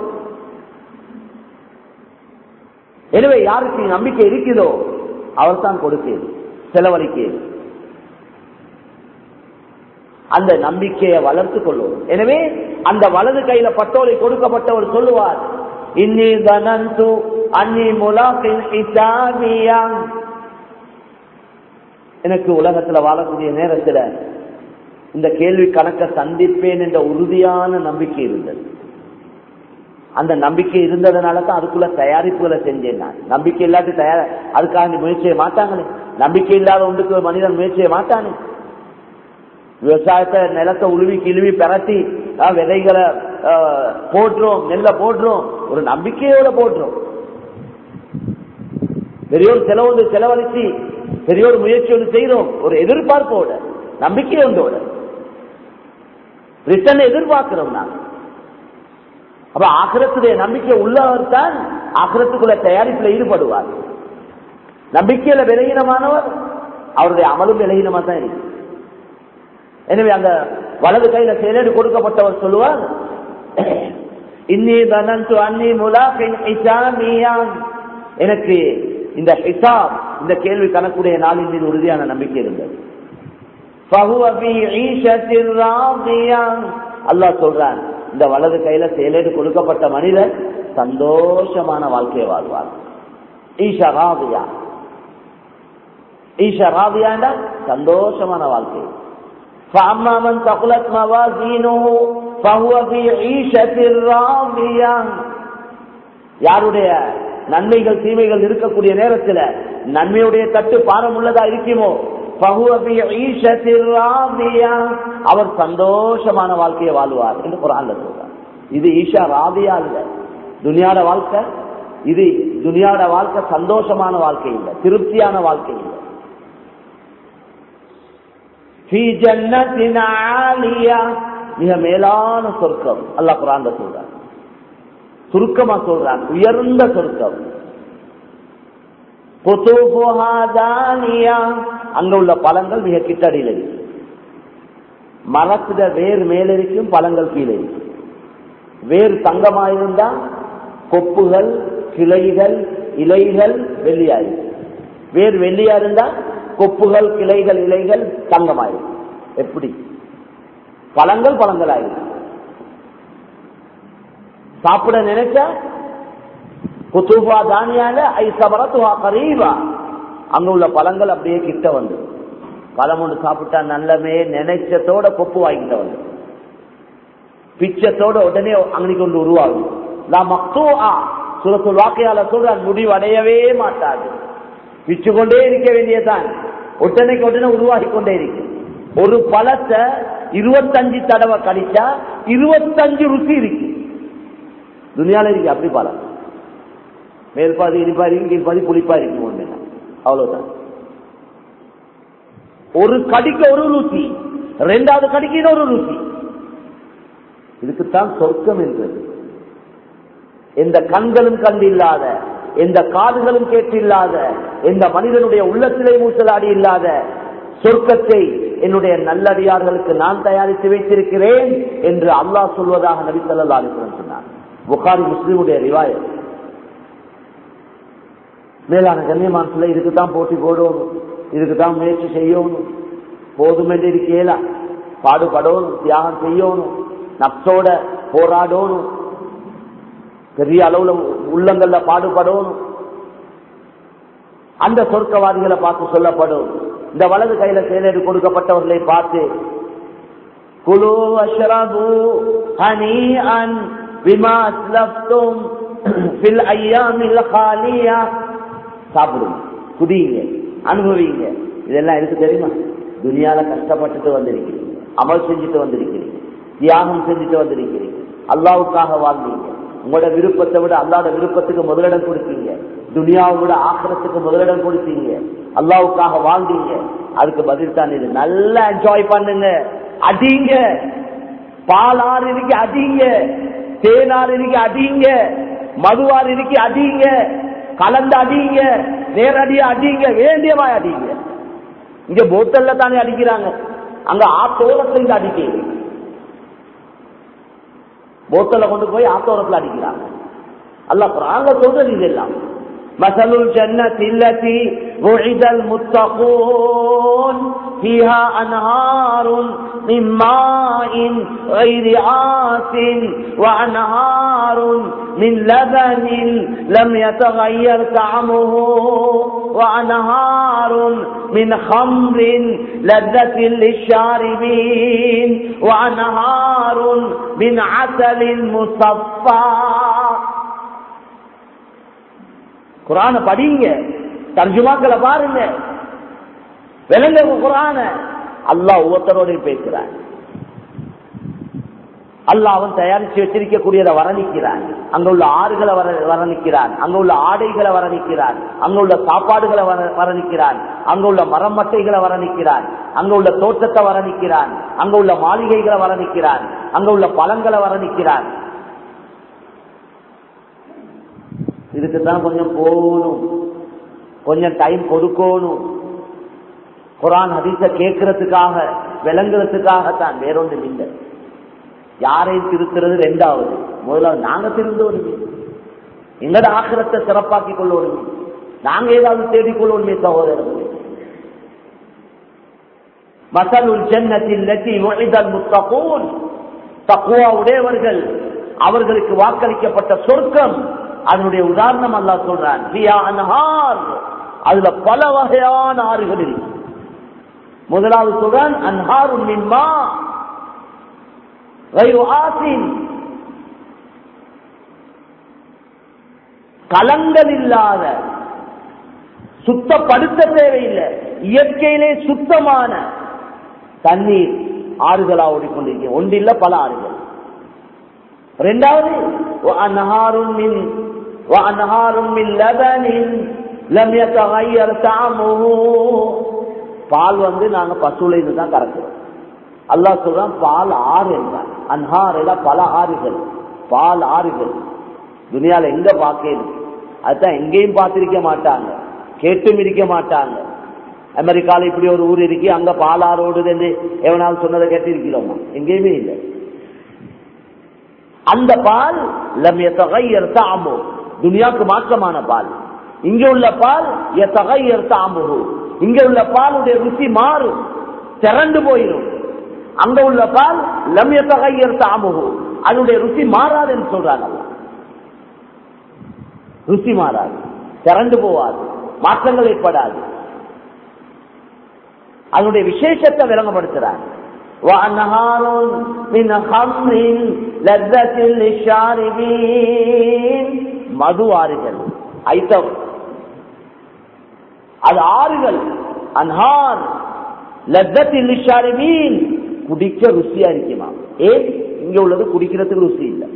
எனவே யாருக்கு நம்பிக்கை இருக்குதோ அவர் தான் கொடுக்கிறது செலவழிக்கிறது அந்த நம்பிக்கையை வளர்த்துக் கொள்வோம் எனவே அந்த வலது கையில பட்டோலை கொடுக்கப்பட்டவர் சொல்லுவார் இன்னி தனந்து அன்னி முலாக்கின் எனக்கு உலகத்துல வாழக்கூடிய நேரத்துல இந்த கேள்வி கணக்க சந்திப்பேன் என்ற உறுதியான நம்பிக்கை இருந்தது அந்த நம்பிக்கை இருந்ததுனால தான் அதுக்குள்ள தயாரிப்புகளை செஞ்சேன் நான் நம்பிக்கை இல்லாட்டி தயார் அதுக்காக முயற்சி செய்ய மாட்டாங்களே நம்பிக்கை இல்லாத ஒன்றுக்கு மனிதன் முயற்சி செய்ய மாட்டானே விவசாயத்தை நிலத்தை உழுவி கிழுவி பரட்டி அஹ், விதைகளை அஹ், போடுறோம் நெல்லை போடுறோம் ஒரு நம்பிக்கையோட போடுறோம் பெரியோர் செலவு செலவழிச்சு பெரியோர் முயற்சி ஒன்று செய்யறோம் ஒரு எதிர்பார்ப்போட நம்பிக்கை ஒன்றோட ரிட்டர்ன் எதிர்பார்க்கிறோம் நாங்க அப்ப ஆக்கிரத்துடைய நம்பிக்கை உள்ளவர் தான் ஆக்கிரத்துக்குள்ள தயாரிப்புல ஈடுபடுவார் நம்பிக்கையில விலகினமானவர் அவருடைய அமலும் விலகினமா தான் இருக்கு எனவே அந்த வலது கையில செயலேடு கொடுக்கப்பட்டவர் சொல்லுவார் இன்னி தனந்து அன்னி முலாக்கின் ஹிசாமியான் எனக்கு இந்த ஹிசாப் இந்த கேள்வி கணக்குடைய நாளின் மீது உறுதியான நம்பிக்கை இருந்தது فهو في عيشة راضية. அல்லாஹ் சொல்றான் இந்த வலது கையில செயலேடு கொடுக்கப்பட்ட மனிதர் சந்தோஷமான வாழ்க்கையை வாழ்வார் ஈஷா ராதியா ஈஷா ராதியா என்றால் சந்தோஷமான வாழ்க்கை فأما من ثقلت موازينه فهو في عيشة راضية யாருடைய நன்மைகள் தீமைகள் இருக்கக்கூடிய நேரத்தில் நன்மையுடைய தட்டு பாரம் உள்ளதா இருக்குமோ فهو في عيشة راضية. அவர் சந்தோஷமான வாழ்க்கையை வாழ்வார் என்று குரான்ல சொல்றார் இது ஈஷா ராதியா இல்ல துனியாட வாழ்க்கை இது துனியாட வாழ்க்கை சந்தோஷமான வாழ்க்கை இல்லை திருப்தியான வாழ்க்கை இல்லை في جنة عالية. மிக மேலான சொர்க்கம் அல்லாஹ் குரான்ல சொல்றார் சுருக்கமா சொல்றான் உயர்ந்த சொர்க்கம் குதுபுஹா தானியா. அங்க உள்ள பழங்கள் மிக கிட்டடியில் இருக்கு மரத்துல வேர் மேல இருக்கும் பழங்கள் கீழே இருக்கும் வேர் தங்கமாயிருந்தா கொப்புகள் கிளைகள் இலைகள் வெள்ளியா இருக்கும் வேர் வெள்ளியா இருந்தா கொப்புகள் கிளைகள் இலைகள் தங்கமாயிருக்கும் எப்படி பழங்கள் பழங்களாயிருக்கும் சாப்பிட நினைச்சா குத்துபா தானியால ஐ சபரத்துவா கரீபா அங்க உள்ள பழங்கள் அப்படியே கிட்ட வந்து பழம் ஒன்று சாப்பிட்டா நல்லமே நினைச்சத்தோட கொப்பு வாங்கிட்ட வந்து பிச்சத்தோட உடனே அங்கனைக்கு ஒன்று உருவாகும் நான் மக்தூஆ சுரத்துல் வாக்கையால சொல்றான் முடிவு அடையவே மாட்டாது பிச்சு கொண்டே இருக்க வேண்டியதான் உடனேக்கு உடனே உருவாகி கொண்டே இருக்கு ஒரு பழத்தை இருபத்தஞ்சு தடவை கடிச்சா இருபத்தஞ்சு ருசி இருக்கு துனியால இருக்கு அப்படி பழம் மேல் பாதி இனிப்பா இருக்கு கீழ் பாதி புளிப்பா இருக்கு ஒண்ணு அவ்வளவுதான் ஒரு கடிக்க ஒரு ருசி ரெண்டாவது கடிக்க இன்னொரு ருசி இதுக்குத்தான் சொர்க்கம் என்றது எந்த கண்களும் கண்டில்லாத எந்த காதுகளும் கேட்டில்லாத எந்த மனிதனுடைய உள்ளத்திலே மூச்சலாடி இல்லாத சொர்க்கத்தை என்னுடைய நல்லடியார்களுக்கு நான் தயாரித்து வைத்திருக்கிறேன் என்று அல்லாஹ் சொல்வதாக நபி ஸல்லல்லாஹு அலைஹி வஸல்லம் சொன்னார் புகாரி முஸ்லிமுடைய ரிவாயத் மேலான கண்ணியமான சொல்ல இதுக்கு தான் போட்டி போடணும் இதுக்கு தான் முயற்சி செய்யணும் போதும் என்று இருக்கேல பாடுபடணும் தியாகம் செய்யணும் நப்சோட போராடணும் பெரிய அளவுல உள்ளங்கள்ல பாடுபடணும் அந்த சொர்க்கவாதிகளை பார்த்து சொல்லப்படும் இந்த வலது கையில செயலெடு கொடுக்கப்பட்டவர்களை பார்த்து குழு அஷ்ரபு ஹனீஅன் பிமா அஸ்லஃப்தும் ஃபில் அய்யாமில் காலியா சாப்பிடுங்க குதியுங்க அனுபவிங்க இதெல்லாம் இருக்கு தெரியுமா துனியால கஷ்டப்பட்டுட்டு வந்திருக்கிறீங்க அமல் செஞ்சுட்டு வந்திருக்கிறீங்க தியாகம் செஞ்சுட்டு வந்திருக்கிறீங்க அல்லாவுக்காக வாழ்ந்தீங்க உங்களோட விருப்பத்தை விட அல்லாத விருப்பத்துக்கு முதலிடம் கொடுத்தீங்க துனியாவை விட ஆக்கிரத்துக்கு முதலிடம் கொடுத்தீங்க அல்லாவுக்காக வாழ்ந்தீங்க அதுக்கு பதில் தான் இது நல்லா என்ஜாய் பண்ணுங்க அடிங்க பாலாறு இருக்கு அடிங்க தேனாறு இருக்கு அடிங்க மதுவாறு இருக்கு அடிங்க கலந்து அடிங்க நேரடியா அடிங்க வேண்டியவா அடிங்க இங்க போத்தல்ல தானே அடிக்கிறாங்க அங்க ஆத்தோரத்துல இருந்து அடிக்க போத்தல கொண்டு போய் ஆத்தோரத்துல அடிக்கிறாங்க அல்ல குரான்ல சொல்றது இதெல்லாம் مثل الجنة التي وعد المتقون فيها أنهار من ماء غير آس وأنهار من لبن لم يتغير طعمه وأنهار من خمر لذة للشاربين وأنهار من عسل مصفى குரான படிங்க தர்ஜுமாக்களை பாருங்க விளங்க குரான அல்லாஹ் ஒவ்வொருத்தரோடையும் பேசுறான் அல்லாஹ் அவன் தயாரிச்சு வச்சிருக்கக்கூடியதை வர்ணிக்கிறான் அங்க உள்ள ஆறுகளை வர்ணிக்கிறான் அங்க உள்ள ஆடைகளை வர்ணிக்கிறான் அங்க உள்ள சாப்பாடுகளை வர்ணிக்கிறான் அங்க உள்ள மரமட்டைகளை வர்ணிக்கிறான் அங்க உள்ள தோட்டத்தை வர்ணிக்கிறான் அங்க உள்ள மாளிகைகளை வர்ணிக்கிறான் அங்க உள்ள பழங்களை வர்ணிக்கிறான் இதுக்கு தான் கொஞ்சம் போகணும் கொஞ்சம் டைம் கொடுக்கணும் குரான் ஹதீஸ கேட்கறதுக்காக விளங்குறதுக்காகத்தான் வேறொன்று இல்லை யாரையும் திருத்துறது ரெண்டாவது முதலாவது நாங்க திருந்தோணுமே எங்கட ஆக்கிரத்தை சிறப்பாக்கி கொள்ளணுமே நாங்க ஏதாவது தேடிக்கொள்ளணுமே சகோதரர்களே மசலுல் ஜன்னத்தில் லட்டி முழிதல் முத்தகூன் தக்குவா உடையவர்கள் அவர்களுக்கு வாக்களிக்கப்பட்ட சொர்க்கம் அதனுடைய உதாரணம் அல்லா சொல்றான் அதுல பல வகையான ஆறுகள் இருக்கு முதலாவது சொல்றான் அன்ஹாரு மின்மா கலங்கள் இல்லாத சுத்தப்படுத்த தேவையில்லை இயற்கையிலே சுத்தமான தண்ணீர் ஆறுகளா ஓடிக்கொண்டிருக்க ஒன்றில்ல பல ஆறுகள் இரண்டாவது பால் வந்து நாங்க பசுல இதுதான் கறக்குறோம் அல்லா சொல்றான் பால் ஆறு என்றான் அன்ஹார் பல ஆறுகள் பால் ஆறுகள் துனியால எங்க பார்க்கணும் அதுதான் எங்கேயும் பார்த்திருக்க மாட்டாங்க கேட்டும் இருக்க மாட்டாங்க அமெரிக்கால இப்படி ஒரு ஊர் இருக்கு அங்க பாலாறு ஓடுது எவனாலும் சொன்னதை கேட்டு இருக்கிறோமா எங்கேயுமே இல்லை அந்த பால் லம்யத்தகையர் தாமோ துனியாக்கு மாற்றமான பால் இங்க உள்ள பால் எத்தகையர் தாமோ இங்க உள்ள பாலுடைய ருசி மாறும் திரண்டு போயிடும் அங்க உள்ள பால் லம்யத்தகையர் தாமோ அதனுடைய ருசி மாறாதுன்னு சொல்றாங்க ருசி மாறாது திரண்டு போவாது மாற்றங்கள் ஏற்படாது அதனுடைய விசேஷத்தை விளங்கப்படுத்துறாங்க وأنهار من خمر لذة للشاربين மது ஆறுகள் ஐட்டம் அது ஆறுகள் அன்ஹார் லத்தத்தில் லிஷாரிமீன் குடிக்க ருசியா இருக்குமா ஏன் இங்க உள்ளது குடிக்கிறதுக்கு ருசி இல்லை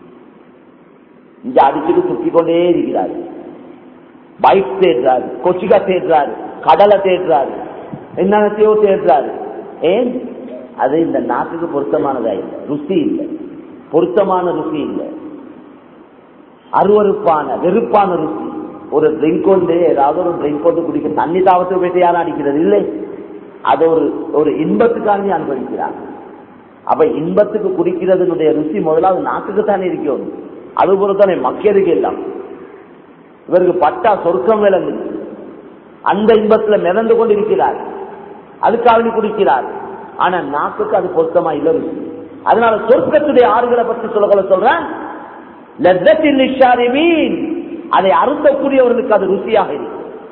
இங்க அடிச்சுட்டு சுத்தி கொண்டே இருக்கிறாரு பைக் தேடுறாரு கொச்சிகா தேடுறாரு கடலை தேடுறாரு என்னத்தையோ தேடுறாரு ஏன் அது இந்த நாட்டுக்கு பொருத்தமானதா இல்லை ருசி இல்லை பொருத்தமான ருசி இல்லை அருவறுப்பான வெறுப்பான ருசி ஒரு ட்ரிங்க் கொண்டு ஏதாவது ஒரு ட்ரிங்க் கொண்டு குடிக்க தண்ணி தாவத்து போயிட்டு யாரும் அடிக்கிறது இல்லை அது ஒரு ஒரு இன்பத்துக்காண்டி அனுபவிக்கிறாங்க அப்ப இன்பத்துக்கு குடிக்கிறதுனுடைய ருசி முதலாவது நாட்டுக்கு தானே இருக்கும் அது பொறுத்தானே மக்களுக்கு எல்லாம் இவருக்கு பட்டா சொர்க்கம் விளங்கு அந்த இன்பத்துல மிதந்து கொண்டு இருக்கிறார் அதுக்காக குடிக்கிறார் ஆனா நாக்குக்கு அது பொருத்தமா இல்ல ருசி அதனால சொர்க்கத்துடைய ஆறுகளை பற்றி சொல்ல சொல்றேன் லத்தத்தில் நிஷாரிமீன் அதை அருந்தக்கூடியவர்களுக்கு அது ருசியாக இருக்கு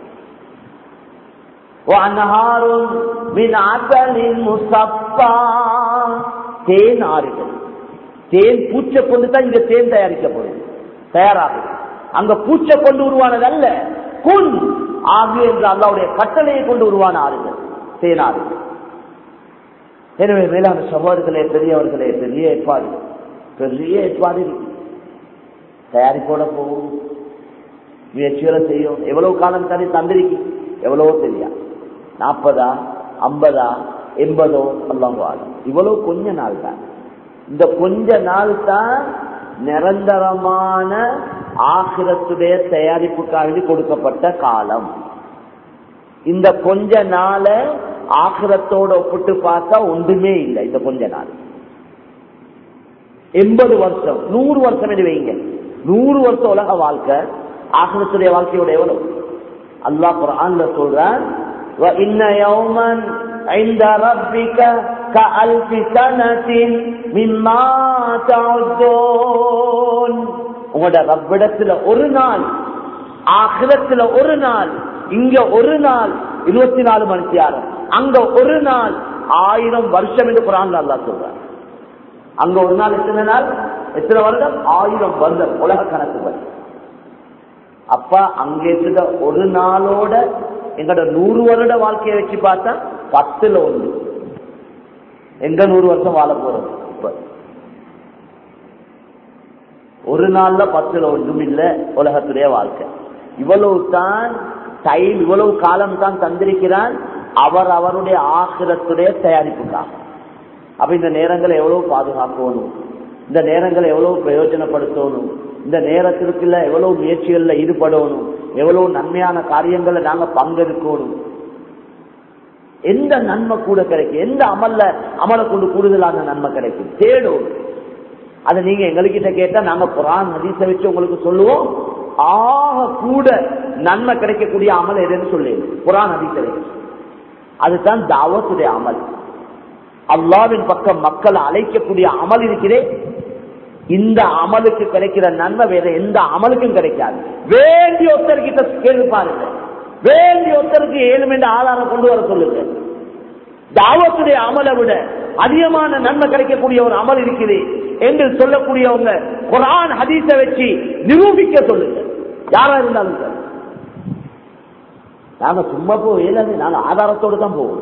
وأنهار من عسل مصفى தேன் ஆறுகள் தேன் பூச்சை கொண்டு தான் இங்க தேன் தயாரிக்கப்படும் தயாராகும் அங்க பூச்சை கொண்டு உருவானது அல்ல குன் ஆகு என்ற அல்லாவுடைய கட்டளையை கொண்டு உருவான ஆறுகள் தேன் ஆறுகள் எனவே மேலான சகோதரர்களே பெரியவர்களே பெரிய ஏற்பாடு பெரிய ஏற்பாடு இருக்கு தயாரிப்போட போகும் முயற்சிகளை செய்யும் எவ்வளவு காலம் தனி தந்திரிக்கு எவ்வளவோ தெரியா நாற்பதா ஐம்பதா எண்பதோ எல்லாம் வாழும் இவ்வளவு கொஞ்ச நாள் தான் இந்த கொஞ்ச நாள் தான் நிரந்தரமான ஆகிரத்துடைய தயாரிப்புக்காக கொடுக்கப்பட்ட காலம் இந்த கொஞ்ச நாள ஆகிரத்தோட ஒப்பிட்டு பார்த்தா ஒன்றுமே இல்லை இந்த கொஞ்ச நாள் எண்பது வருஷம் நூறு வருஷம் என்று வைங்க நூறு வருஷம் உலக வாழ்க்கை ஆசிரத்துடைய வாழ்க்கையோட எவ்வளவு அல்லாஹ் குரான்ல சொல்றான் وَإِنَّ يَوْمًا عِندَ رَبِّكَ كَأَلْفِ سَنَةٍ مِمَّا تَعُدُّونَ உங்களோட ரப்பிடத்துல ஒரு நாள் ஆகிரத்துல ஒரு நாள் இங்க ஒரு நாள் இருபத்தி நாலு மணி நேரம் அங்க ஒரு நாள் ஆயிரம் வருஷம் என்று குரான் அல்லா சொல்றார் அங்க ஒரு நாள் எத்தனை நாள் எத்தனை வருடம் ஆயிரம் வருடம் உலக கணக்கு படி அப்ப அங்கே இருக்கிற ஒரு நாளோட எங்களோட நூறு வருட வாழ்க்கையை வச்சு பார்த்தா பத்துல ஒன்று எங்க நூறு வருஷம் வாழ போறோம் இப்ப ஒரு நாள்ல பத்துல ஒன்றும் இல்ல உலகத்துடைய வாழ்க்கை இவ்வளவு தான் டைம் இவ்வளவு காலம் தான் தந்திருக்கிறான் அவர் அவருடைய ஆசிரத்துடைய தயாரிப்புக்காக அப்ப இந்த நேரங்களை எவ்வளவு பாதுகாக்கணும் இந்த நேரங்களை எவ்வளவு பிரயோஜனப்படுத்தணும் இந்த நேரத்திற்குள்ள எவ்வளவு முயற்சிகள்ல ஈடுபடணும் எவ்வளவு நன்மையான காரியங்களை நாங்க பங்கெடுக்கணும் எந்த நன்மை கூட கிடைக்கும் எந்த அமல்ல அமலை கொண்டு கூடுதலான நன்மை கிடைக்கும் தேடும் அதை நீங்க எங்ககிட்ட கேட்டா நாங்க குரான் ஹதீஸ வச்சு உங்களுக்கு சொல்லுவோம் ஆக கூட நன்மை கிடைக்கக்கூடிய அமல் எதுன்னு சொல்லி குரான் ஹதீஸ வச்சு அதுதான் தாவத்துடைய அமல் அல்லாவின் பக்கம் மக்களை அழைக்கக்கூடிய அமல் இருக்கிறே இந்த அமலுக்கு கிடைக்கிற நன்மை வேற எந்த அமலுக்கும் கிடைக்காது வேண்டிய ஒருத்தர்கிட்ட கேள்வி பாருங்க வேண்டிய ஒருத்தருக்கு ஏழும் என்ற ஆதாரம் கொண்டு வர சொல்லுங்க தாவத்துடைய அமலை விட அதிகமான நன்மை கிடைக்கக்கூடிய ஒரு அமல் இருக்குது என்று சொல்லக்கூடியவங்க குரான் ஹதீஸ வச்சு நிரூபிக்க சொல்லுங்க யாரா இருந்தாலும் சார் நாங்க சும்மா போய் நாங்க ஆதாரத்தோடு தான் போவோம்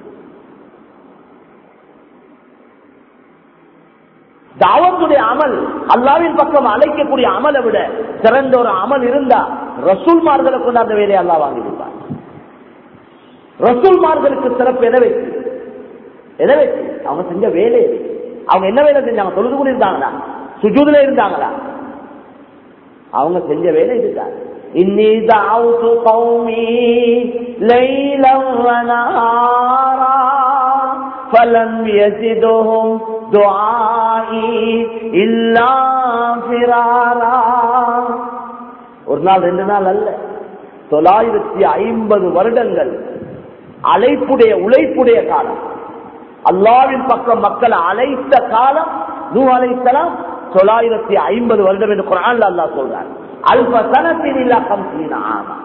தாவத்துடைய அமல் அல்லாவின் பக்கம் அழைக்கக்கூடிய அமலை விட சிறந்த ஒரு அமல் இருந்தா ரசூல்மார்களை கொண்டு அந்த வேலையை அல்லா வாங்கியிருப்பார் ரசூல்மார்களுக்கு சிறப்பு எதை வச்சு எதை வச்சு அவங்க செஞ்ச வேலை அவங்க என்ன வேலை செஞ்சாங்க தொழுது கூட இருந்தாங்களா சுஜூதுல இருந்தாங்களா அவங்க செஞ்ச வேலை இதுதான் இன்னி தாவுத்து கௌமி லைலம் வனஹாரா ஃபலம் யஸிதுஹும் துஆஇ இல்லா ஃபிராரா ஒரு நாள் ரெண்டு நாள் அல்ல தொள்ளாயிரத்தி ஐம்பது வருடங்கள் அழைப்புடைய உழைப்புடைய காலம் அல்லாவின் பக்கம் மக்களை அழைத்த காலம் நூ அழைத்தலாம் தொள்ளாயிரத்தி ஐம்பது வருடம் என்று குரான் அல்லா சொல்றார் அல்ப சனத்தின் இல்லா கம்சீனா ஆமா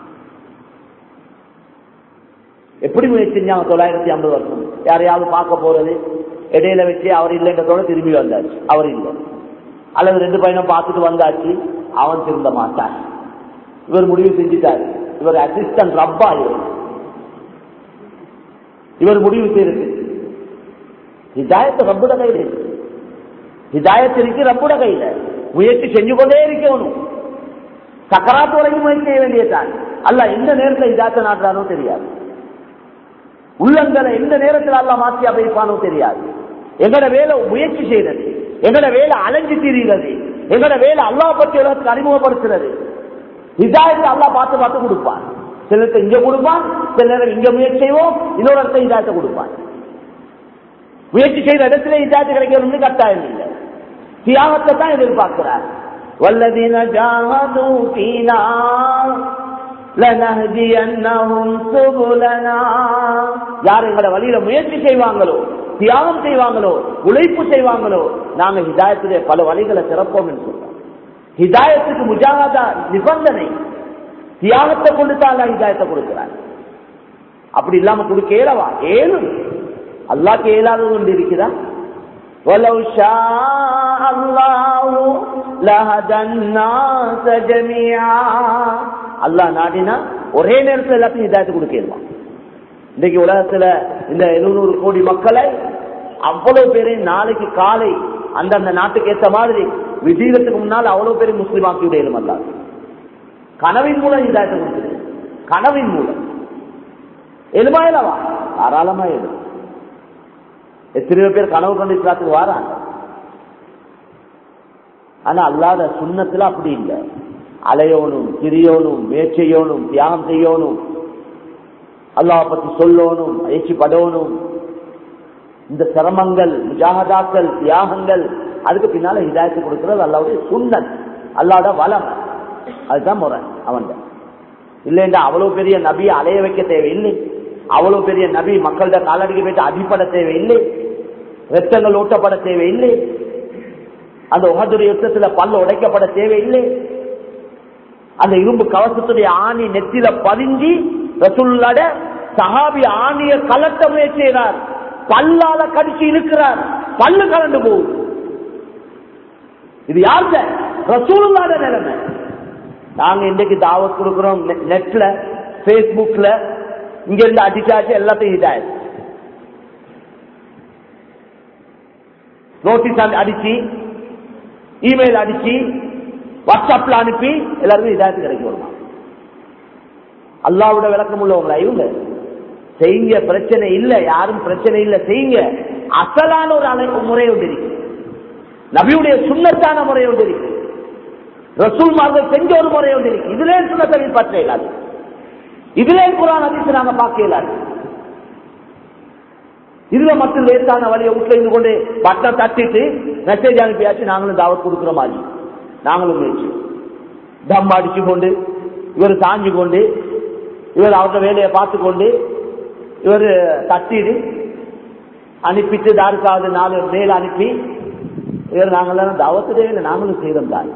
எப்படி முயற்சி செஞ்சாங்க தொள்ளாயிரத்தி ஐம்பது வருஷம் யாரையாவது பார்க்க போறது இடையில வச்சு அவர் இல்லைன்றதோட திரும்பி வந்தாச்சு அவர் இல்லை அல்லது ரெண்டு பையனும் பார்த்துட்டு வந்தாச்சு அவன் திரும்ப மாட்டான் இவர் முடிவு செஞ்சுட்டார் இவர் அசிஸ்டன்ட் ரப்பா இவர் இவர் முடிவு செய்யறது ஹிதாயத்து ரப்புட கையில் இருக்கு ஹிதாயத்து இருக்கு ரப்புட கையில முயற்சி செஞ்சு கொண்டே இருக்கணும் சக்கராத்து வரைக்கும் முயற்சி செய்ய வேண்டியதான் அல்ல எந்த நேரத்தில் ஹிதாயத்தை நாட்டுறானோ தெரியாது உள்ளங்களை எந்த நேரத்தில் அல்ல மாற்றி அமைப்பானோ தெரியாது எங்கட வேலை முயற்சி செய்யறது எங்கட வேலை அலைஞ்சு திரிகிறது எங்கட வேலை அல்லா பற்றி உலகத்துக்கு அறிமுகப்படுத்துறது இதாயத்தை அல்லா பார்த்து பார்த்து கொடுப்பான் சிலருக்கு இங்க கொடுப்பான் சில நேரம் இங்க முயற்சி செய்வோம் இன்னொரு இடத்துல இதாயத்தை கொடுப்பான் முயற்சி செய்த இடத்துல இதாயத்து கிடைக்கிறது கட்டாயம் இல்லை தியாகத்தை தான் எதிர்பார்க்கிறார் வல்லதீன ஜாஹது ஃபீனா லனஹ்தியன்னஹும் சுபுலனா யார் எங்களை வழியில முயற்சி செய்வாங்களோ தியாகம் செய்வாங்களோ உழைப்பு செய்வாங்களோ நாங்க ஹிதாயத்துடைய பல வழிகளை திறப்போம் என்று சொல்றோம் ஹிதாயத்துக்கு முஜாகதா நிபந்தனை தியாகத்தை கொண்டு தான் ஹிதாயத்தை கொடுக்கிறார் அப்படி இல்லாம கொடுக்க ஏலவா ஏழும் அல்லாக்கு ஏழாதது கொண்டு இருக்கிறா ولو شاء الله لهدى الناس جميعا அல்லாஹ் நாடினா ஒரே நேரத்தில் எல்லாத்தையும் இதாயத்து கொடுக்கலாம் இன்னைக்கு உலகத்துல இந்த எழுநூறு கோடி மக்களை அவ்வளவு பேரையும் நாளைக்கு காலை அந்தந்த நாட்டுக்கு ஏற்ற மாதிரி விஜயத்துக்கு முன்னால் அவ்வளவு பேரையும் முஸ்லீம் ஆக்கி விடையிலும் அல்ல கனவின் மூலம் இதாயத்தை கொடுக்குது கனவின் மூலம் எழுமா இல்லவா தாராளமா எழு எத்தனையோ பேர் கனவு கண்டு இஸ்லாத்துக்கு வாராங்க ஆனா அல்லாத சுண்ணத்துல அப்படி இல்லை அலையோனும் திரியோனும் முயற்சியோனும் தியாகம் செய்யணும் அல்லாஹ் பத்தி சொல்லணும் பயிற்சி படணும் இந்த சிரமங்கள் முஜாகதாக்கள் தியாகங்கள் அதுக்கு பின்னால ஹிதாயத்து கொடுக்கிறது அல்லாவுடைய சுண்ணன் அல்லாட வளம் அதுதான் முறை அவன் இல்லைண்டா அவ்வளவு பெரிய நபி அலைய வைக்க தேவையில்லை அவ்வளவு பெரிய நபி மக்கள்கிட்ட காலடிக்கு போயிட்டு அடிப்பட தேவையில்லை ரத்தங்கள் ஊட்டப்பட தேவையில்லை அந்த உகதுடைய யுத்தத்துல பல்ல உடைக்கப்பட தேவையில்லை அந்த இரும்பு கவசத்துடைய ஆணி நெத்தில பதிஞ்சி ரசுல்லாட சஹாபி ஆணிய கலட்ட முயற்சி செய்கிறார் பல்லால கடிச்சு இழுக்கிறார் பல்லு கலண்டு போகுது இது யாருங்க ரசூலுல்லாட நிலைமை நாங்க இன்றைக்கு தாவத் கொடுக்கிறோம் நெ- நெட்ல பேஸ்புக்ல இங்க இருந்து அடிச்சாச்சு எல்லாத்தையும் இதாயிடுச்சு நோட்டீஸ் அடிச்சு இமெயில் அடிச்சு வாட்ஸ்அப்ல அனுப்பி எல்லாருக்கும் இதாயத்து கிடைக்க வருமா அல்லாவோட விளக்கம் உள்ளவங்களா இவங்க செய்யுங்க பிரச்சனை இல்ல யாரும் பிரச்சனை இல்ல செய்யுங்க அசலான ஒரு அலை முறை ஒன்று இருக்கு நபியுடைய சுண்ணத்தான முறை ஒன்று இருக்கு ரசூல்மார்கள் செஞ்ச ஒரு முறை ஒன்று இருக்கு இதுல சுண்ணத்தை பின்பற்ற இயலாது இதுல குரான் அதிர்ச்சி நாங்க பார்க்க இயலாது இதுல மட்டும் லேசான வழியை வீட்டுல இருந்து கொண்டு பட்டம் தட்டிட்டு மெசேஜ் அனுப்பியாச்சு நாங்களும் தாவத் கொடுக்குற மாதிரி நாங்களும் முயற்சி தம் அடிச்சு கொண்டு இவர் சாஞ்சு கொண்டு இவர் அவரோட வேலையை பார்த்து கொண்டு இவர் தட்டிடு அனுப்பிட்டு தாருக்காவது நாலு மேல் அனுப்பி இவர் நாங்கள் தாவத்துடைய இல்லை நாங்களும் செய்தோம் தான்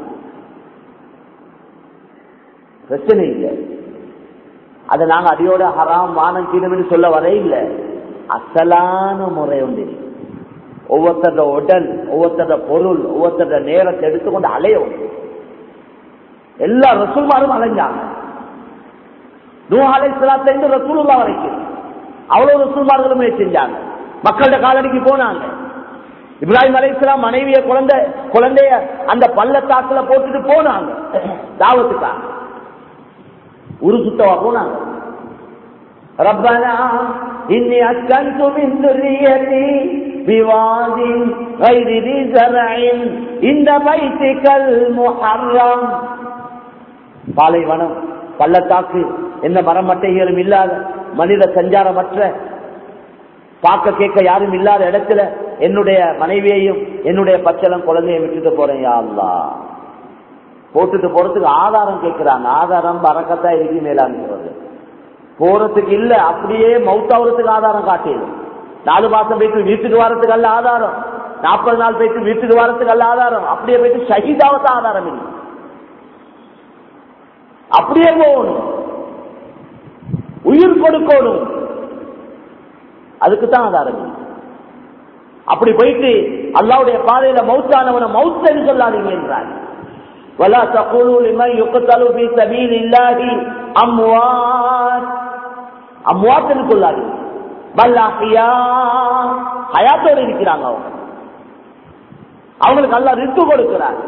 பிரச்சனை இல்லை அதை நாங்க அடியோட ஹராம் வானம் கீழே சொல்ல வர இல்லை அசலான முறை உண்டு ஒவ்வொருத்தர உடல் ஒவ்வொருத்தர பொருள் ஒவ்வொருத்தர நேரத்தை எடுத்துக்கொண்டு அலையும் எல்லா ரசூல்மாரும் அலைஞ்சாங்க நூஹாலை இருந்து ரசூலுல்லா வரைக்கும் அவ்வளவு ரசூல்மார்களுமே செஞ்சாங்க மக்கள்கிட்ட காலடிக்கு போனாங்க இப்ராஹிம் அலை இஸ்லாம் மனைவிய குழந்தை குழந்தைய அந்த பள்ளத்தாக்குல போட்டுட்டு போனாங்க தாவத்துக்காக உரு சுத்தவா போனாங்க ربنا إني أسكنت من ذريتي بواد غير ذي زرع عند بيتك المحرم பாலைவனம் பள்ளத்தாக்கு எந்த மரமட்டைகளும் இல்லாத மனித சஞ்சாரமற்ற பார்க்க கேட்க யாரும் இல்லாத இடத்துல என்னுடைய மனைவியையும் என்னுடைய பச்சளம் குழந்தையை விட்டுட்டு போறேன் யா அல்லாஹ் போட்டுட்டு போறதுக்கு ஆதாரம் கேட்கிறாங்க ஆதாரம் பறக்கத்தா இருக்கு மேலாங்கிறது போறதுக்கு இல்ல அப்படியே மவுத்தாவதுக்கு ஆதாரம் காட்டியது நாலு மாசம் போயிட்டு வீட்டுக்கு வரத்துக்கு அல்ல ஆதாரம் நாற்பது நாள் போயிட்டு வீட்டுக்கு வரத்துக்கு அல்ல ஆதாரம் அப்படியே போயிட்டு ஷஹீதாவத்த ஆதாரம் இல்லை அப்படியே போகணும் உயிர் கொடுக்கணும் அதுக்கு தான் ஆதாரம் இல்லை. அப்படி போயிட்டு அல்லாவுடைய பாதையில மவுத்தானவனை மவுத்தன்னு சொல்லாதீங்க என்றார் ولا تقولوا لمن يقتل في سبيل الله اموات அம்வாத்துன்னு கொள்ளாது பல்லாஹியா ஹயாத்தோடு இருக்கிறாங்க அவங்க அவங்களுக்கு அல்லா ரித்து கொடுக்கிறார்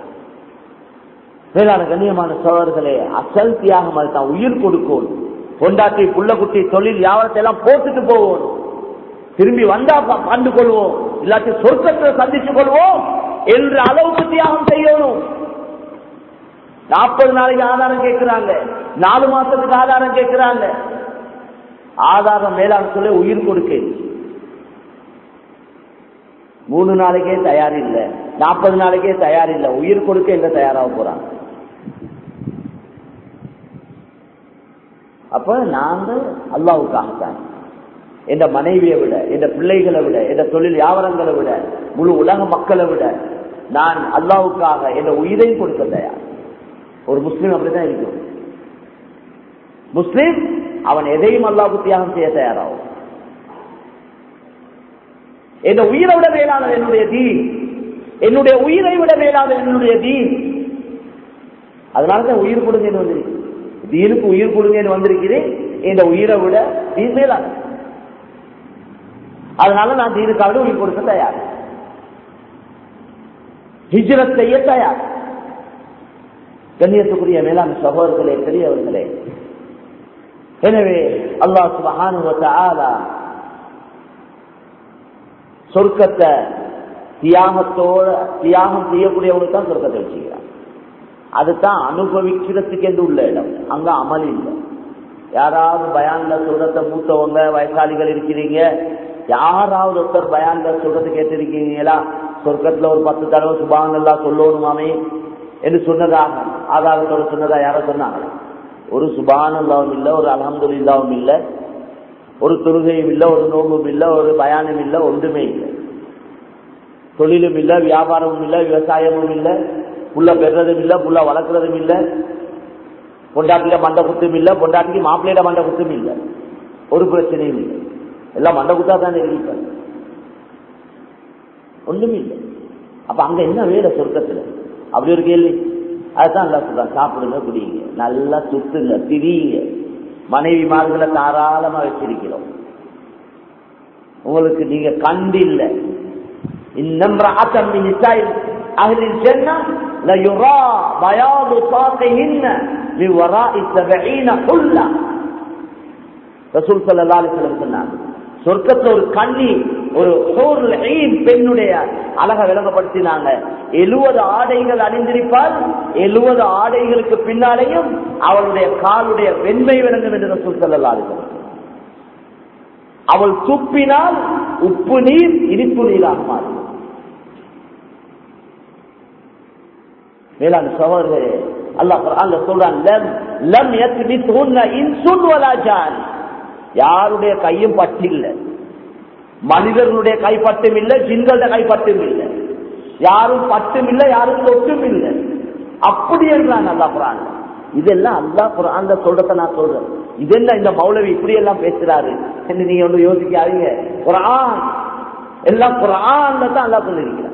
மேலான கண்ணியமான சோழர்களே அசல் தியாகம் அதுதான் உயிர் கொடுக்கணும் பொண்டாட்டி புள்ள குட்டி தொழில் வியாபாரத்தை எல்லாம் போட்டுட்டு போவோம் திரும்பி வந்தா ப- கண்டு கொள்வோம் இல்லாட்டி சொர்க்கத்தை சந்திச்சு கொள்வோம் என்ற அளவுக்கு தியாகம் செய்யணும் நாற்பது நாளைக்கு ஆதாரம் கேட்கிறாங்க நாலு மாசத்துக்கு ஆதாரம் கேட்கிறாங்க ஆதாரம் மேலாண் சொல்லி உயிர் கொடுக்க மூணு நாளைக்கே தயார் இல்லை நாற்பது நாளைக்கே தயார் இல்லை உயிர் கொடுக்க எங்க தயாராக போறாங்க அப்ப நாங்க அல்லாவுக்காகத்தான் எந்த மனைவியை விட எந்த பிள்ளைகளை விட எந்த தொழில் வியாபாரங்களை விட முழு உலக மக்களை விட நான் அல்லாவுக்காக எந்த உயிரையும் கொடுக்க தயார் ஒரு முஸ்லீம் அப்படிதான் இருக்கும் முஸ்லீம் அவன் எதையும் அல்லாவுக்கு தியாகம் செய்ய தயாராகும் என் உயிரை விட மேலானது என்னுடைய தீன் என்னுடைய உயிரை விட மேலானது என்னுடைய தீன் அதனாலதான் உயிர் கொடுங்கன்னு வந்திருக்கு தீனுக்கு உயிர் கொடுங்கன்னு வந்திருக்கிறேன் இந்த உயிரை விட தீன் மேலானது அதனால நான் தீனுக்காக உயிர் கொடுக்க தயார் ஹிஜ்ரத் செய்ய தயார் கண்ணியத்துக்குரிய மேலான சகோதரர்களே பெரியவர்களே எனவே அல்லாஹ் சுபஹானுவ தஆலா சொர்க்கத்தை தியாகத்தோட தியாகம் செய்யக்கூடியவங்களுக்கு தான் சொர்க்கத்தை வச்சுக்கிறார் அதுதான் அனுபவிக்கிறதுக்கு என்று உள்ள இடம் அங்க அமல் இல்லை யாராவது பயான்ல சொல்றத மூத்தவங்க வயசாளிகள் இருக்கிறீங்க யாராவது ஒருத்தர் பயான்ல சொல்றது கேட்டிருக்கீங்களா சொர்க்கத்துல ஒரு பத்து தடவை சுபாங்கல்லா சொல்லணுமாமே என்று சொன்னதாக ஆதாரத்தோட சொன்னதா யாரோ சொன்னாங்க ஒரு சுபானந்தாவும் இல்லை ஒரு அலமதுல்லாவும் இல்லை ஒரு தொழுகையும் இல்லை ஒரு நோம்பும் இல்லை ஒரு பயானும் இல்லை ஒன்றுமே இல்லை தொழிலும் இல்லை வியாபாரமும் இல்லை விவசாயமும் இல்லை புள்ள பெறதும் இல்லை புள்ள வளர்க்கறதும் இல்லை பொண்டாட்டியில மண்டை குத்தும் இல்லை பொண்டாட்டிக்கு மாப்பிள்ளையிட மண்டை குத்தும் இல்லை ஒரு பிரச்சனையும் இல்லை எல்லாம் மண்டை குத்தா தான் இருப்பாங்க ஒண்ணுமே இல்லை அப்ப அங்க என்ன வேலை சொர்க்கத்துல அப்படி ஒரு கேள்வி அதுதான் நல்லா சொல்றாங்க சாப்பிடுங்க குடிங்க நல்லா சுத்துங்க திரியுங்க மனைவி மார்களை தாராளமா வச்சிருக்கிறோம் உங்களுக்கு நீங்க கண்டு இல்லை இன்னும் أهل الجنة ليرى بياض ساقهن من وراء سبعين حلة رسول صلى الله عليه وسلم சொன்னாங்க சொர்க்கத்துல ஒரு கண்ணி ஒரு பெண்ணுடைய அழக விளங்கப்படுத்தினாங்க எழுபது ஆடைகள் அணிந்திருப்பால் எழுபது ஆடைகளுக்கு பின்னாலேயும் அவளுடைய காலுடைய வெண்மை விளங்கும் என்று ரசூல் ஸல்லல்லாஹு அலைஹி வஸல்லம் அவள் துப்பினால் உப்பு நீர் இனிப்பு நீராக மாறும் மேலான சகோதரர்களே அல்லாஹ் குர்ஆன்ல சொல்றான் லம் லம் யத்மித்ஹுன்ன இன்சுன் வலா ஜான் யாருடைய கையும் பட்டில்ல மனிதர்களுடைய கை பட்டும் இல்ல ஜின்களுடைய கை பட்டும் இல்ல யாரும் பட்டும் இல்ல யாரும் தொட்டும் இல்ல அப்படி என்றான் அல்லாஹ் குர்ஆன்ல இதெல்லாம் அல்லாஹ் குர்ஆன்ல சொல்றத நான் சொல்றேன் இதெல்லாம் இந்த மௌலவி இப்படி எல்லாம் பேசுறாரு என்று நீங்க ஒன்று யோசிக்காதீங்க குர்ஆன் எல்லாம் குர்ஆன்ல தான் அல்லாஹ் சொல்லியிருக்கிறார்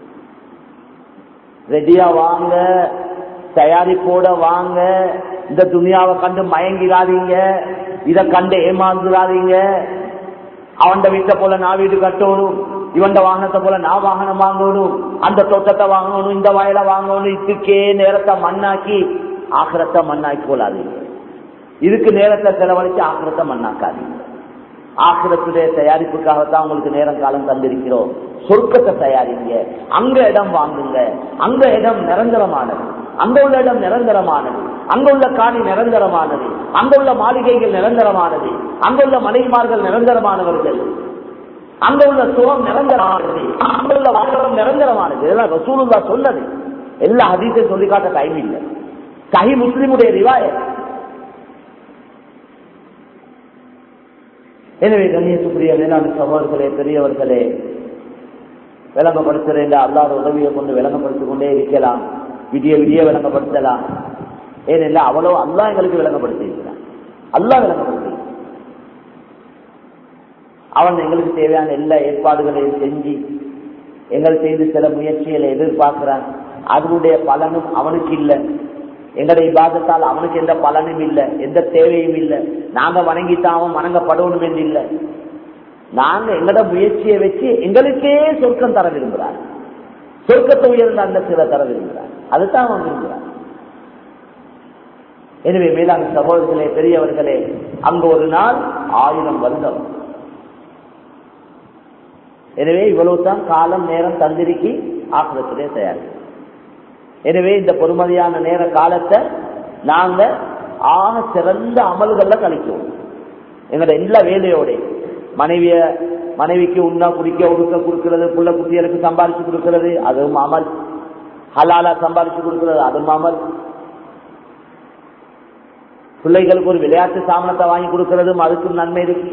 ரெடியா வாங்க தயாரிப்போட வாங்க இந்த துணியாவை கண்டு மயங்கிடாதீங்க இத கண்டு ஏமாந்துடாதீங்க அவன் வீட்டை போல நான் வீடு கட்டணும் இவன் வாகனத்தை போல நான் வாகனம் வாங்கணும் அந்த தோட்டத்தை வாங்கணும் இந்த வயலை வாங்கணும் இதுக்கே நேரத்தை மண்ணாக்கி ஆக்கிரத்தை மண்ணாக்கி கொள்ளாதீங்க இதுக்கு நேரத்தை செலவழிச்சு ஆக்கிரத்தை மண்ணாக்காதீங்க ஆக்கிரத்துடைய தயாரிப்புக்காகத்தான் உங்களுக்கு நேரம் காலம் தந்திருக்கிறோம் சொர்க்கத்தை தயாரிங்க அங்க இடம் வாங்குங்க அங்க இடம் நிரந்தரமானது அங்க உள்ள இடம் நிரந்தரமானது அங்க உள்ள காணி நிரந்தரமானது அங்க உள்ள மாளிகைகள் நிரந்தரமானது அங்க உள்ள மனைவிமார்கள் நிரந்தரமானவர்கள் அங்க உள்ள சுகம் நிரந்தரமானது அங்க உள்ள வாழ்க்கை நிரந்தரமானது இதெல்லாம் ரசூலுல்லா சொன்னது எல்லா ஹதீஸையும் சொல்லி காட்ட டைம் இல்லை சஹி முஸ்லிமுடைய ரிவாயத் எனவே கண்ணியத்துக்குரிய மேலான சகோதரர்களே பெரியவர்களே விளங்கப்படுத்துகிற அல்லாத உதவியை கொண்டு விளங்கப்படுத்திக் கொண்டே இருக்கலாம் விடிய விடிய விளங்கப்படுத்தலாம் ஏனெல்ல அவ்வளோ அல்லா எங்களுக்கு விளங்கப்படுத்தியிருக்கிறான் அல்லா விளங்கப்படுத்தி அவன் எங்களுக்கு தேவையான எல்லா ஏற்பாடுகளையும் செஞ்சு எங்கள் செய்து சில முயற்சிகளை எதிர்பார்க்கிறான் அதனுடைய பலனும் அவனுக்கு இல்லை எங்களுடைய இபாதத்தால் அவனுக்கு எந்த பலனும் இல்லை எந்த தேவையும் இல்லை நாங்க வணங்கித்தான் அவன் வணங்கப்படணும் என்று இல்லை நாங்க எங்களோட முயற்சியை வச்சு எங்களுக்கே சொர்க்கம் தர விரும்புகிறார் சொர்க்கத்தை உயர்ந்த அந்த சில தர விரும்புகிறார் அதுதான் அவன் விரும்புகிறார் எனவே மேலான சகோதரர்களே பெரியவர்களே அங்க ஒரு நாள் ஆயிரம் வருடம் எனவே இவ்வளவுதான் காலம் நேரம் தந்திரிக்கு ஆக்கிரத்திலே தயார் எனவே இந்த பொறுமதியான நேர காலத்தை நாங்க ஆக சிறந்த அமல்கள்ல கழிக்குவோம் எங்களோட எல்லா வேலையோட மனைவிய மனைவிக்கு உண்ணா குடிக்க உடுக்க கொடுக்கிறது புள்ள குட்டிகளுக்கு சம்பாதிச்சு கொடுக்கிறது அதுவும் அமல் ஹலாலா சம்பாதிச்சு கொடுக்கிறது அதுவும் அமல் பிள்ளைகளுக்கு ஒரு விளையாட்டு சாமனத்தை வாங்கி கொடுக்கிறதும் அதுக்கும் நன்மை இருக்கு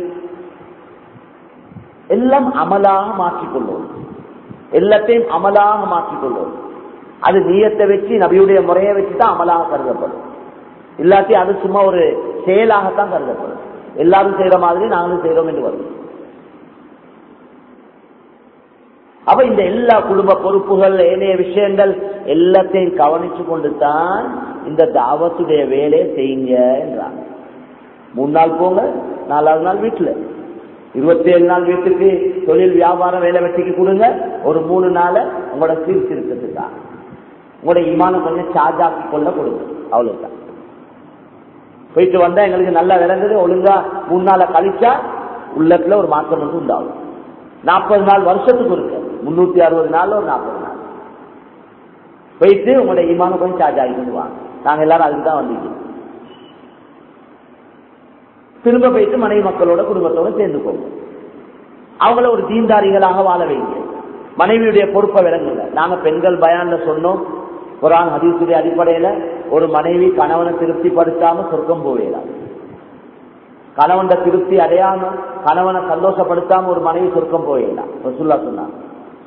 எல்லாம் அமலாக மாற்றிக்கொள்வோம் எல்லாத்தையும் அமலாக மாற்றிக்கொள்வோம் அது நீயத்தை வச்சு நபியுடைய முறையை வச்சு தான் அமலாக கருதப்படும் இல்லாட்டி அது சும்மா ஒரு செயலாகத்தான் கருதப்படும் எல்லாரும் செய்யற மாதிரி நாங்களும் செய்யறோம் என்று வரும் அப்ப இந்த எல்லா குடும்ப பொறுப்புகள் ஏனைய விஷயங்கள் எல்லாத்தையும் கவனிச்சு கொண்டு தான் இந்த தாவத்துடைய வேலையை செய்யுங்க என்றாங்க மூணு நாள் போங்க நாலாவது நாள் வீட்டுல இருபத்தி ஏழு நாள் வீட்டுக்கு தொழில் வியாபாரம் வேலை வெட்டிக்கு கொடுங்க ஒரு மூணு நாளை உங்களோட சீர்திருத்தத்துக்காக உங்களோட இமானம் கொஞ்சம் சார்ஜ் ஆக்கி கொள்ள கொடுங்க அவ்வளவுதான் போயிட்டு வந்தா எங்களுக்கு நல்லா விளங்குது ஒழுங்கா மூணு நாளை கழிச்சா உள்ளத்துல ஒரு மாற்றம் வந்து உண்டாகும் நாற்பது நாள் வருஷத்துக்கு இருக்கு முன்னூத்தி அறுபது நாள் ஒரு நாற்பது நாள் போயிட்டு உங்களோட இமானம் கொஞ்சம் சார்ஜ் ஆகி கொண்டு வாங்க நாங்க எல்லாரும் அதுக்கு தான் வந்திருக்கோம் திரும்ப போயிட்டு மனைவி மக்களோட குடும்பத்தோட சேர்ந்துக்கோங்க அவங்கள ஒரு தீன்தாரிகளாக வாழ வைங்க மனைவியுடைய பொறுப்பை விளங்குங்க நாங்க பெண்கள் பயான்ல சொன்னோம் குரான் ஹதீசுடைய அடிப்படையில ஒரு மனைவி கணவனை திருப்திப்படுத்தாம சொர்க்கம் போவேலாம் கணவன் திருப்தி அடையாம கணவனை சந்தோஷப்படுத்தாம ஒரு மனைவி சொர்க்கம் போயிடலாம் ரசுல்லா சொன்னாங்க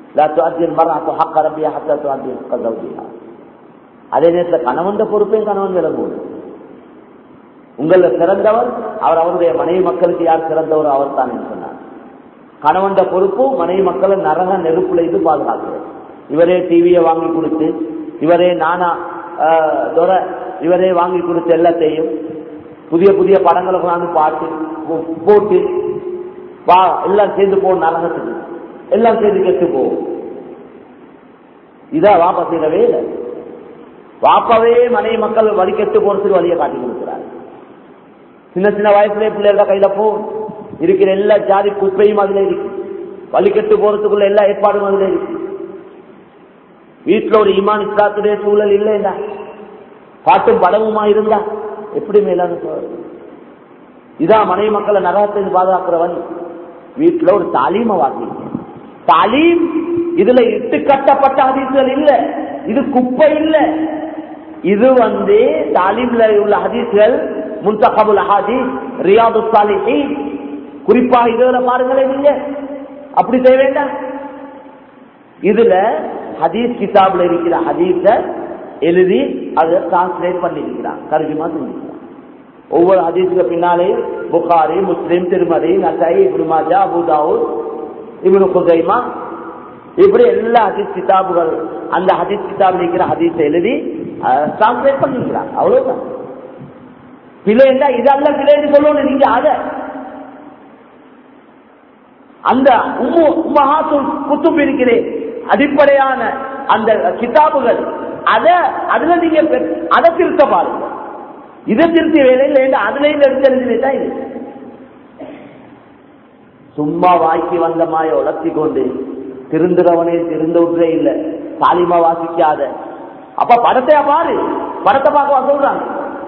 அதே நேரத்தில் கணவன் பொறுப்பையும் கணவன் விளங்குவது உங்கள சிறந்தவர் அவர் அவருடைய மனைவி மக்களுக்கு யார் சிறந்தவர் அவர் தான் சொன்னார் கணவன் பொறுப்பு மனைவி மக்களை நரக நெருப்புல இது பாதுகாக்கிறது இவரே டிவியை வாங்கி கொடுத்து இவரே நானா இவரே வாங்கி கொடுத்து எல்லாத்தையும் புதிய புதிய படங்களை கொண்டாந்து பாட்டு போட்டு வா எல்லாம் சேர்ந்து போகும் நரகத்துக்கு எல்லாம் சேர்ந்து கெட்டு போகும் இதா வாப்பா செய்யறவே இல்லை வாப்பாவே மனைவி மக்கள் வழி கெட்டு போறதுக்கு வழியை காட்டி கொடுக்கிறார் சின்ன சின்ன வயசுல பிள்ளைகள கையில போ இருக்கிற எல்லா ஜாதி குப்பையும் அதுல இருக்கு வழி கெட்டு போறதுக்குள்ள எல்லா ஏற்பாடும் அதுல இருக்கு வீட்டுல ஒரு இமான் இஸ்லாத்துடைய சூழல் இல்லைன்னா பாட்டும் படமுமா இருந்தா எப்படி மேலான இதான் மனைவி மக்களை நகரத்தை பாதுகாக்கிறவன் வீட்டுல ஒரு தாலீம வாசிங்க தாலீம் இதுல இட்டு கட்டப்பட்ட ஹதீஸ்கள் இல்ல இது குப்பை இல்ல இது வந்து தாலீம்ல உள்ள ஹதீஸ்கள் முன்தகபுல் ஹதீஸ் ரியாது சாலிஹி குறிப்பாக இதுல பாருங்களேன் நீங்க அப்படி செய்ய வேண்டாம் இதுல ஹதீஸ் கிதாப்ல இருக்கிற ஹதீஸ எழுதி அதை டிரான்ஸ்லேட் பண்ணிருக்கிறான் தர்ஜுமா செஞ்சிருக்கிறான் ஒவ்வொரு ஹதீஸுக்கு பின்னாலே புகாரி முஸ்லிம் திருமதி நசை இப்ருமாஜா அபுதாவூர் இவனு குதைமா இப்படி எல்லா ஹதீஸ் கிதாபுகள் அந்த ஹதீஸ் கிதாபில் இருக்கிற ஹதீஸை எழுதி டிரான்ஸ்லேட் பண்ணிருக்கிறான் அவ்வளவுதான் பிழை என்றா இதெல்லாம் பிழைன்னு சொல்லணும் நீங்க அத அந்த உம்மு உம்மஹாத்துல் குத்துப் இருக்கிறேன் அடிப்படையான அந்த கிதாபுகள் அத அதுல நீங்க அதை திருத்த பாருங்க இதை திருத்தி வேலையில் இல்லை அதுல இருந்து எடுத்து எழுதினேதான் இது சும்மா வாய்க்கு வந்த மாய உளர்த்தி கொண்டு திருந்துறவனே திருந்த விட்றே இல்லை தாலிமா வாசிக்காத அப்ப படத்தையா பாரு படத்தை பார்க்க சொல்றாங்க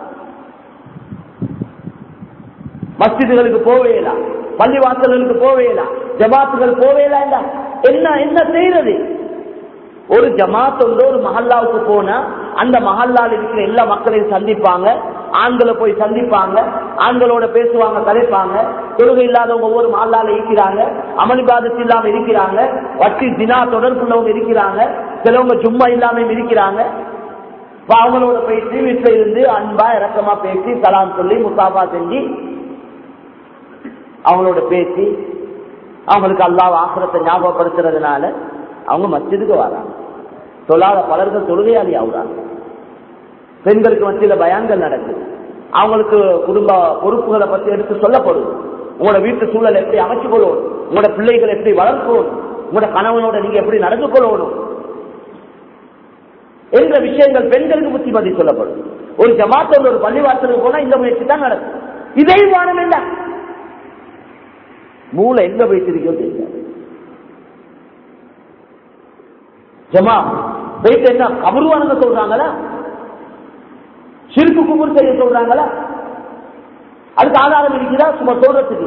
மஸ்ஜிதுகளுக்கு போவேலாம் பள்ளி வாசல்களுக்கு போவேலாம் ஜமாத்துகள் போவேலாம் என்ன என்ன செய்யறது ஒரு ஜமாத் வந்து ஒரு மஹல்லாவுக்கு போனா அந்த மஹல்லால் இருக்கிற எல்லா மக்களையும் சந்திப்பாங்க ஆண்களை போய் சந்திப்பாங்க ஆண்களோட பேசுவாங்க கலைப்பாங்க தொழுகை இல்லாதவங்க ஒவ்வொரு மஹல்லால இருக்கிறாங்க அமளிபாதத்து இல்லாம இருக்கிறாங்க வட்டி தினா தொடர்புள்ளவங்க இருக்கிறாங்க சிலவங்க சும்மா இல்லாம இருக்கிறாங்க அவங்களோட பேசி வீட்டுல இருந்து அன்பா இறக்கமா பேசி சலாம் சொல்லி முசாஃபா செஞ்சு அவங்களோட பேசி அவங்களுக்கு அல்லாஹ் ஆசிரத்தை ஞாபகப்படுத்துறதுனால அவங்க மஸ்ஜிதுக்கு வராங்க தொழாத பலர்கள் தொழுகையாளி ஆகுறாங்க பெண்களுக்கு மத்தியில பயான்கள் நடக்குது அவங்களுக்கு குடும்ப பொறுப்புகளை பத்தி எடுத்து சொல்லப்படுது உங்களோட வீட்டு சூழல் எப்படி அமைச்சு கொள்ளணும் உங்களோட பிள்ளைகள் எப்படி வளர்க்கணும் உங்களோட கணவனோட நீங்க எப்படி நடந்து கொள்ளணும் என்ற விஷயங்கள் பெண்களுக்கு புத்திமதி சொல்லப்படும் ஒரு ஜமாத்தோட ஒரு பள்ளிவாசலுக்கு போனா இந்த முயற்சி தான் நடக்கும் இதை வானம் என்ன மூளை எங்க வைத்திருக்கோ தெரியாது ஜமா போயிட்டு என்ன கபருவானுங்க சொல்றாங்களா சிறுக்கு குபுர் செய்ய சொல்றாங்களா அதுக்கு ஆதாரம் இருக்குதா சும்மா சொல்றதுக்கு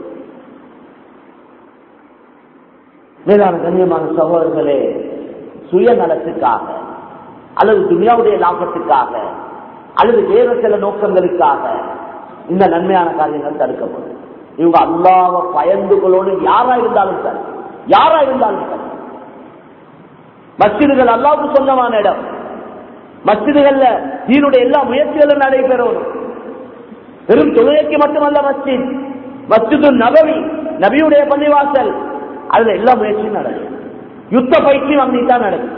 மேலான கண்ணியமான சகோதரர்களே சுயநலத்துக்காக அல்லது துனியாவுடைய லாபத்துக்காக அல்லது வேறு சில நோக்கங்களுக்காக இந்த நன்மையான காரியங்கள் தடுக்கப்படும் இவங்க அல்லாவ பயந்துகளோடு யாரா இருந்தாலும் சரி யாரா இருந்தாலும் சரி மஸ்ஜிதுகள் அல்லாவுக்கு சொந்தமான இடம் மஸ்ஜிதுகள்ல தீனுடைய எல்லா முயற்சிகளும் நடைபெறணும் வெறும் தொழுகைக்கு மட்டுமல்ல மஸ்ஜித் மஸ்ஜிது நபவி நபியுடைய பள்ளிவாசல் அதுல எல்லா முயற்சியும் நடக்கும் யுத்த பயிற்சியும் அங்கேதான் நடக்கும்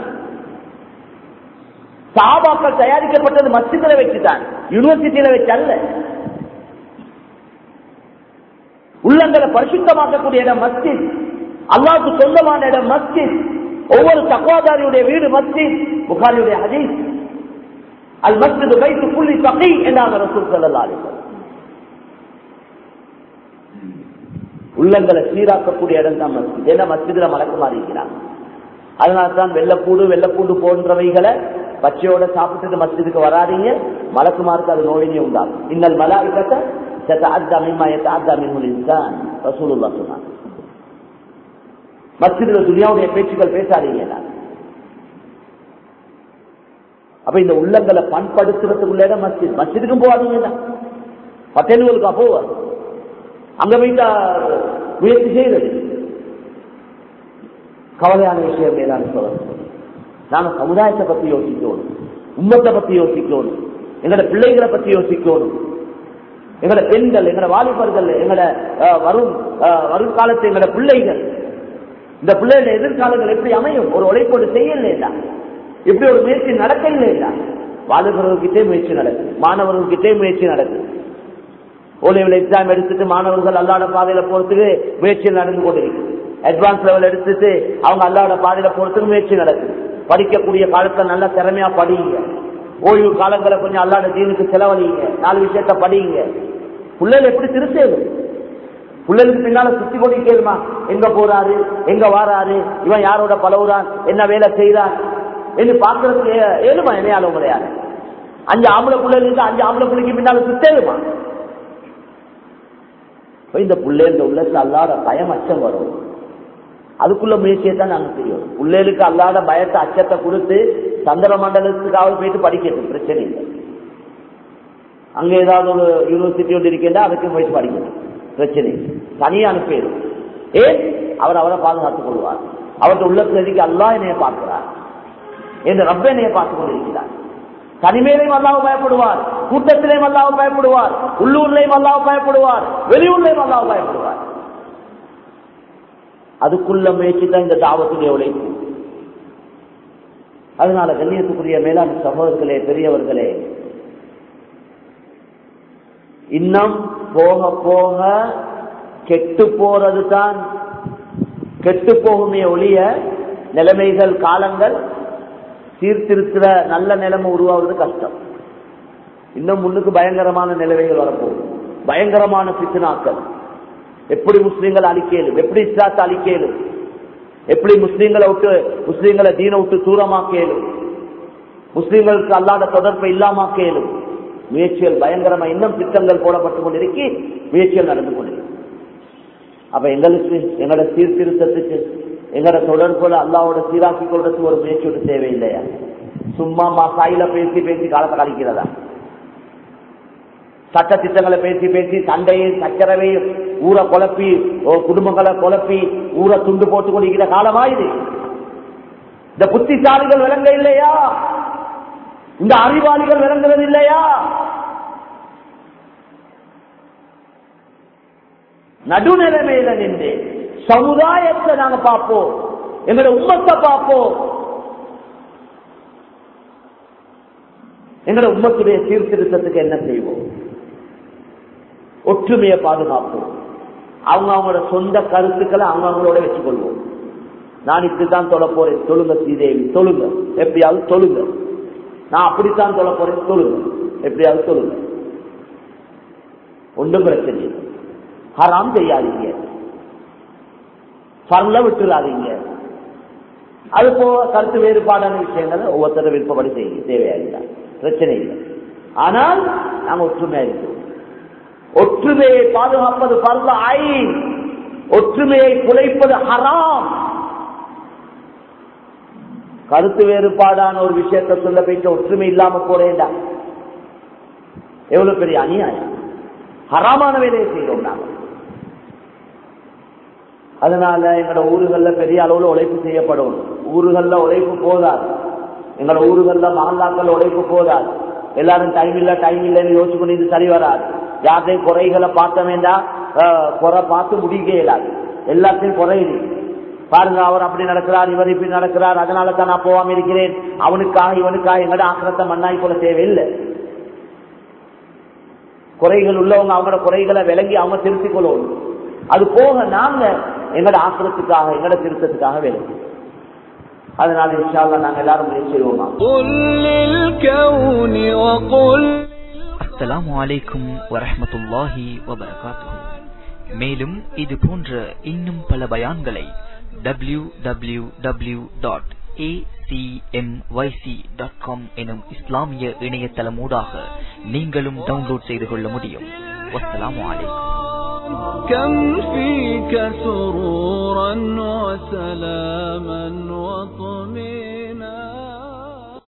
சாபாக்கள் தயாரிக்கப்பட்டது மஸ்ஜிதில் வச்சுதான் யூனிவர்சிட்டியில வச்சு அல்ல உள்ளங்களை பரிசுத்தமாக்கக்கூடிய இடம் மஸ்ஜித் அல்லாவுக்கு சொந்தமான இடம் மஸ்ஜித் ஒவ்வொரு தக்குவாதாரியுடைய வீடு மஸ்ஜித் புகாரியுடைய ஹதீஸ் அல் மஸ்ஜித் வைத்து புள்ளி தகை என்றாங்க ரசூல் ஸல்லல்லாஹு அலைஹி வஸல்லம் உள்ளங்களை சீராக்கக்கூடிய இடம் தான் மஸ்ஜித் ஏன்னா மஸ்ஜிதுல மலக்கு மாறிக்கிறாங்க அதனால தான் வெள்ளப்பூடு வெள்ளப்பூடு போன்றவைகளை பச்சையோட சாப்பிட்டுட்டு மஸ்ஜிதுக்கு வராதீங்க மலக்குமாருக்கு அது நோயினே உண்டாகும் இன்னல் மலாய்க்கத்தை தத்தஅத்தா மிம்மா யத்தஅத்தா மின்ஹுல் இன்சான் ரசூலுல்லாஹ் சொன்னாங்க மஸ்ஜிதுல துனியாவுடைய பேச்சுக்கள் பேசாதீங்க நான். அப்ப இந்த உள்ளங்களை பண்படுத்துறதுக்குள்ள இடம் மஸ்ஜித் மஸ்ஜிதுக்கும் போவாதீங்க பத்தேனுகளுக்கா போவார் அங்க போயிட்டா முயற்சி செய்யறது கவலையான விஷயம் மேலான சொல்ல நாங்க சமுதாயத்தை பத்தி யோசிக்கணும் உம்மத்தை பத்தி யோசிக்கணும் எங்களோட பிள்ளைகளை பத்தி யோசிக்கணும் எங்களோட பெண்கள் எங்களோட வாலிபர்கள் எங்களோட அஹ், வரும் அஹ், வரும் காலத்து எங்களோட பிள்ளைகள் இந்த பிள்ளைகளோட எதிர்காலங்கள் எப்படி அமையும் ஒரு உழைப்போடு செய்யலையா இப்படி ஒரு முயற்சி நடக்க இல்லையா வாலிபர்கள்கிட்டே முயற்சி நடக்குது மாணவர்கள்கிட்டே முயற்சி நடக்குது ஓலைவில் எக்ஸாம் எடுத்துட்டு மாணவர்கள் அல்லாட பாதையில போறதுக்கு முயற்சி நடந்து கொண்டிருக்கு அட்வான்ஸ் லெவல் எடுத்துட்டு அவங்க அல்லாட பாதையில போறதுக்கு முயற்சி நடக்குது படிக்கக்கூடிய காலத்துல நல்லா திறமையா படிங்க ஓய்வு காலங்களை கொஞ்சம் அல்லாட தீனுக்கு செலவழிங்க நாலு விஷயத்த படிங்க பிள்ளைகள் எப்படி திருத்தேது பிள்ளைகளுக்கு பின்னால சுத்தி கொண்டு கேளுமா எங்க போறாரு எங்க வாராரு இவன் யாரோட பழகுறான் என்ன வேலை செய்யறான் என்று பாக்குறதுக்கு ஏ- ஏழுமா என்னையால உங்களையாரு அஞ்சு ஆம்பளை பிள்ளைகள் இருந்து அஞ்சு ஆம்பளை பிள்ளைக்கு பின்னால சுத்தேதுமா இப்ப இந்த பிள்ளை இந்த உள்ளத்துல அல்லாத பயம் அச்சம் வரும் அதுக்குள்ள முயற்சியை தான் நாங்க செய்யும் பிள்ளைகளுக்கு அல்லாத பயத்தை அச்சத்தை கொடுத்து சந்திர மண்டலத்துக்காவது போயிட்டு படிக்கட்டும் பிரச்சனை இல்லை அங்க ஏதாவது ஒரு யூனிவர்சிட்டி ஒன்று இருக்கின்றா அதுக்கு போயிட்டு படிக்கணும் பிரச்சனை இல்லை தனியா அனுப்பிடும் ஏன் அவர் அவரை பாதுகாத்துக் கொள்வார் அவருடைய உள்ளத்துல இருக்க அல்லா என்னைய பார்க்கிறார் என்று ரப்ப என்னைய பார்த்துக் கொண்டிருக்கிறார் தனிமையிலையும் அல்லாஹ் பயப்படுவார் கூட்டத்திலையும் அல்லாஹ் பயப்படுவார் உள்ளூர்லையும் அல்லாஹ் பயப்படுவார் வெளியூர்லையும் அல்லாஹ் பயப்படுவார் அதுக்குள்ள முயற்சி தான் இந்த தாவத்துடைய உழைப்பு அதனால கண்ணியத்துக்குரிய மேலாண் சகோதரர்களே பெரியவர்களே இன்னும் போக போக கெட்டு போறது தான் கெட்டு போகுமே ஒழிய நிலைமைகள் காலங்கள் சீர்திருத்துற நல்ல நிலைமை உருவாவது கஷ்டம் இன்னும் முன்னுக்கு பயங்கரமான நிலைமைகள் வரப்போகுது பயங்கரமான பித்னாக்கள் எப்படி முஸ்லீம்களை அழிக்கலும் எப்படி இஸ்லாத்தை அழிக்கலும் எப்படி முஸ்லீம்களை விட்டு முஸ்லீம்களை தீன விட்டு தூரமாக்கலும் முஸ்லீம்களுக்கு அல்லாத தொடர்பை இல்லாமாக்கலும் முயற்சிகள் பயங்கரமா இன்னும் திட்டங்கள் போடப்பட்டுக் கொண்டிருக்கி முயற்சிகள் நடந்து கொண்டிருக்கு அப்ப எங்களுக்கு எங்களோட சீர்திருத்தத்துக்கு எங்களோட தொடர்புல அல்லாவோட சீராக்கி கொள்றதுக்கு ஒரு முயற்சி ஒன்று தேவையில்லையா சும்மா மாசாயில பேசி பேசி காலத்தை கழிக்கிறதா சட்ட திட்டங்களை பேசி பேசி சண்டையும் சச்சரவையும் ஊரை குழப்பி ஓ, குடும்பங்களை குழப்பி ஊரை துண்டு போட்டு கொண்டிருக்கிற காலமா இது இந்த புத்திசாலிகள் விளங்க இல்லையா இந்த அறிவாளிகள் விளங்குறது இல்லையா நடுநிலைமையில நின்று சமுதாயத்தை நாங்க பார்ப்போம் எங்களோட உம்மத்தை பார்ப்போம் எங்களோட உம்மத்துடைய சீர்திருத்தத்துக்கு என்ன செய்வோம் ஒற்றுமையை பாதுகாப்போம் அவங்க அவங்களோட சொந்த கருத்துக்களை அவங்க அவங்களோட வச்சுக்கொள்வோம் நான் இப்படித்தான் தொலை போறேன் தொழுங்க ஸ்ரீதேவி தொழுங்க எப்படியாவது தொழுங்க நான் அப்படித்தான் தொலை போறேன் தொழுங்க எப்படியாவது தொழுங்க ஒன்றும் பிரச்சனை இல்லை ஹராம் செய்யாதீங்க பரல விட்டுறாதீங்க அது போ கருத்து வேறுபாடான விஷயங்களை ஒவ்வொருத்தர விருப்பப்படி செய்யுங்க தேவையாயில்லை பிரச்சனை இல்லை ஆனால் நாங்க ஒற்றுமையா இருக்கிறோம் ஒற்றுமையை பாதுகாப்பது பரல ஐ ஒற்றுமையை குலைப்பது ஹராம் கருத்து வேறுபாடான ஒரு விஷயத்தை சொல்ல போயிட்டு ஒற்றுமை இல்லாம போறேன்டா எவ்வளவு பெரிய அநியாயம் ஹராமான வேலையை செய்யறோம் நாம அதனால எங்களோட ஊர்கள்ல பெரிய அளவுல உழைப்பு செய்யப்படும் ஊர்கள்ல உழைப்பு போதாது எங்களோட ஊர்கள்ல மகல்லாக்கள் உழைப்பு போதாது எல்லாரும் டைம் இல்ல டைம் இல்லைன்னு யோசிச்சு கொண்டு இது சரி வராது யார்ட்டையும் குறைகளை பார்த்த வேண்டாம் ஆஹ், குறை பார்த்து முடிக்க இயலாது எல்லாத்தையும் குறையுது பாருங்க அவர் அப்படி நடக்கிறார் இவர் இப்படி நடக்கிறார் அதனால தான் நான் போகாம இருக்கிறேன் அவனுக்காக இவனுக்காக எங்கட ஆக்கிரத்தை மண்ணாய் போல தேவையில்லை குறைகள் உள்ளவங்க அவங்களோட குறைகளை விளங்கி அவங்க திருத்திக் கொள்ளணும் அது போக நாங்க எங்கட ஆக்கிரத்துக்காக எங்கட திருத்தத்துக்காக வேலை செய்வோம். அதனால இன்ஷால்லா நாங்க எல்லாரும் முயற்சி செய்வோமா قل للكون وقل அஸ்ஸலாமு அலைக்கும் வரஹ்மத்துல்லாஹி வபரகாத்துஹு மேலும் இது போன்ற இன்னும் பல பயான்களை டபிள்யூ டபிள்யூ டபிள்யூ டாட் எனும் இஸ்லாமிய இணையதளமூடாக நீங்களும் டவுன்லோட் செய்து கொள்ள முடியும் வஸ்ஸலாமு அலைக்கும் كم فيك سرورا وسلاما وطمئنا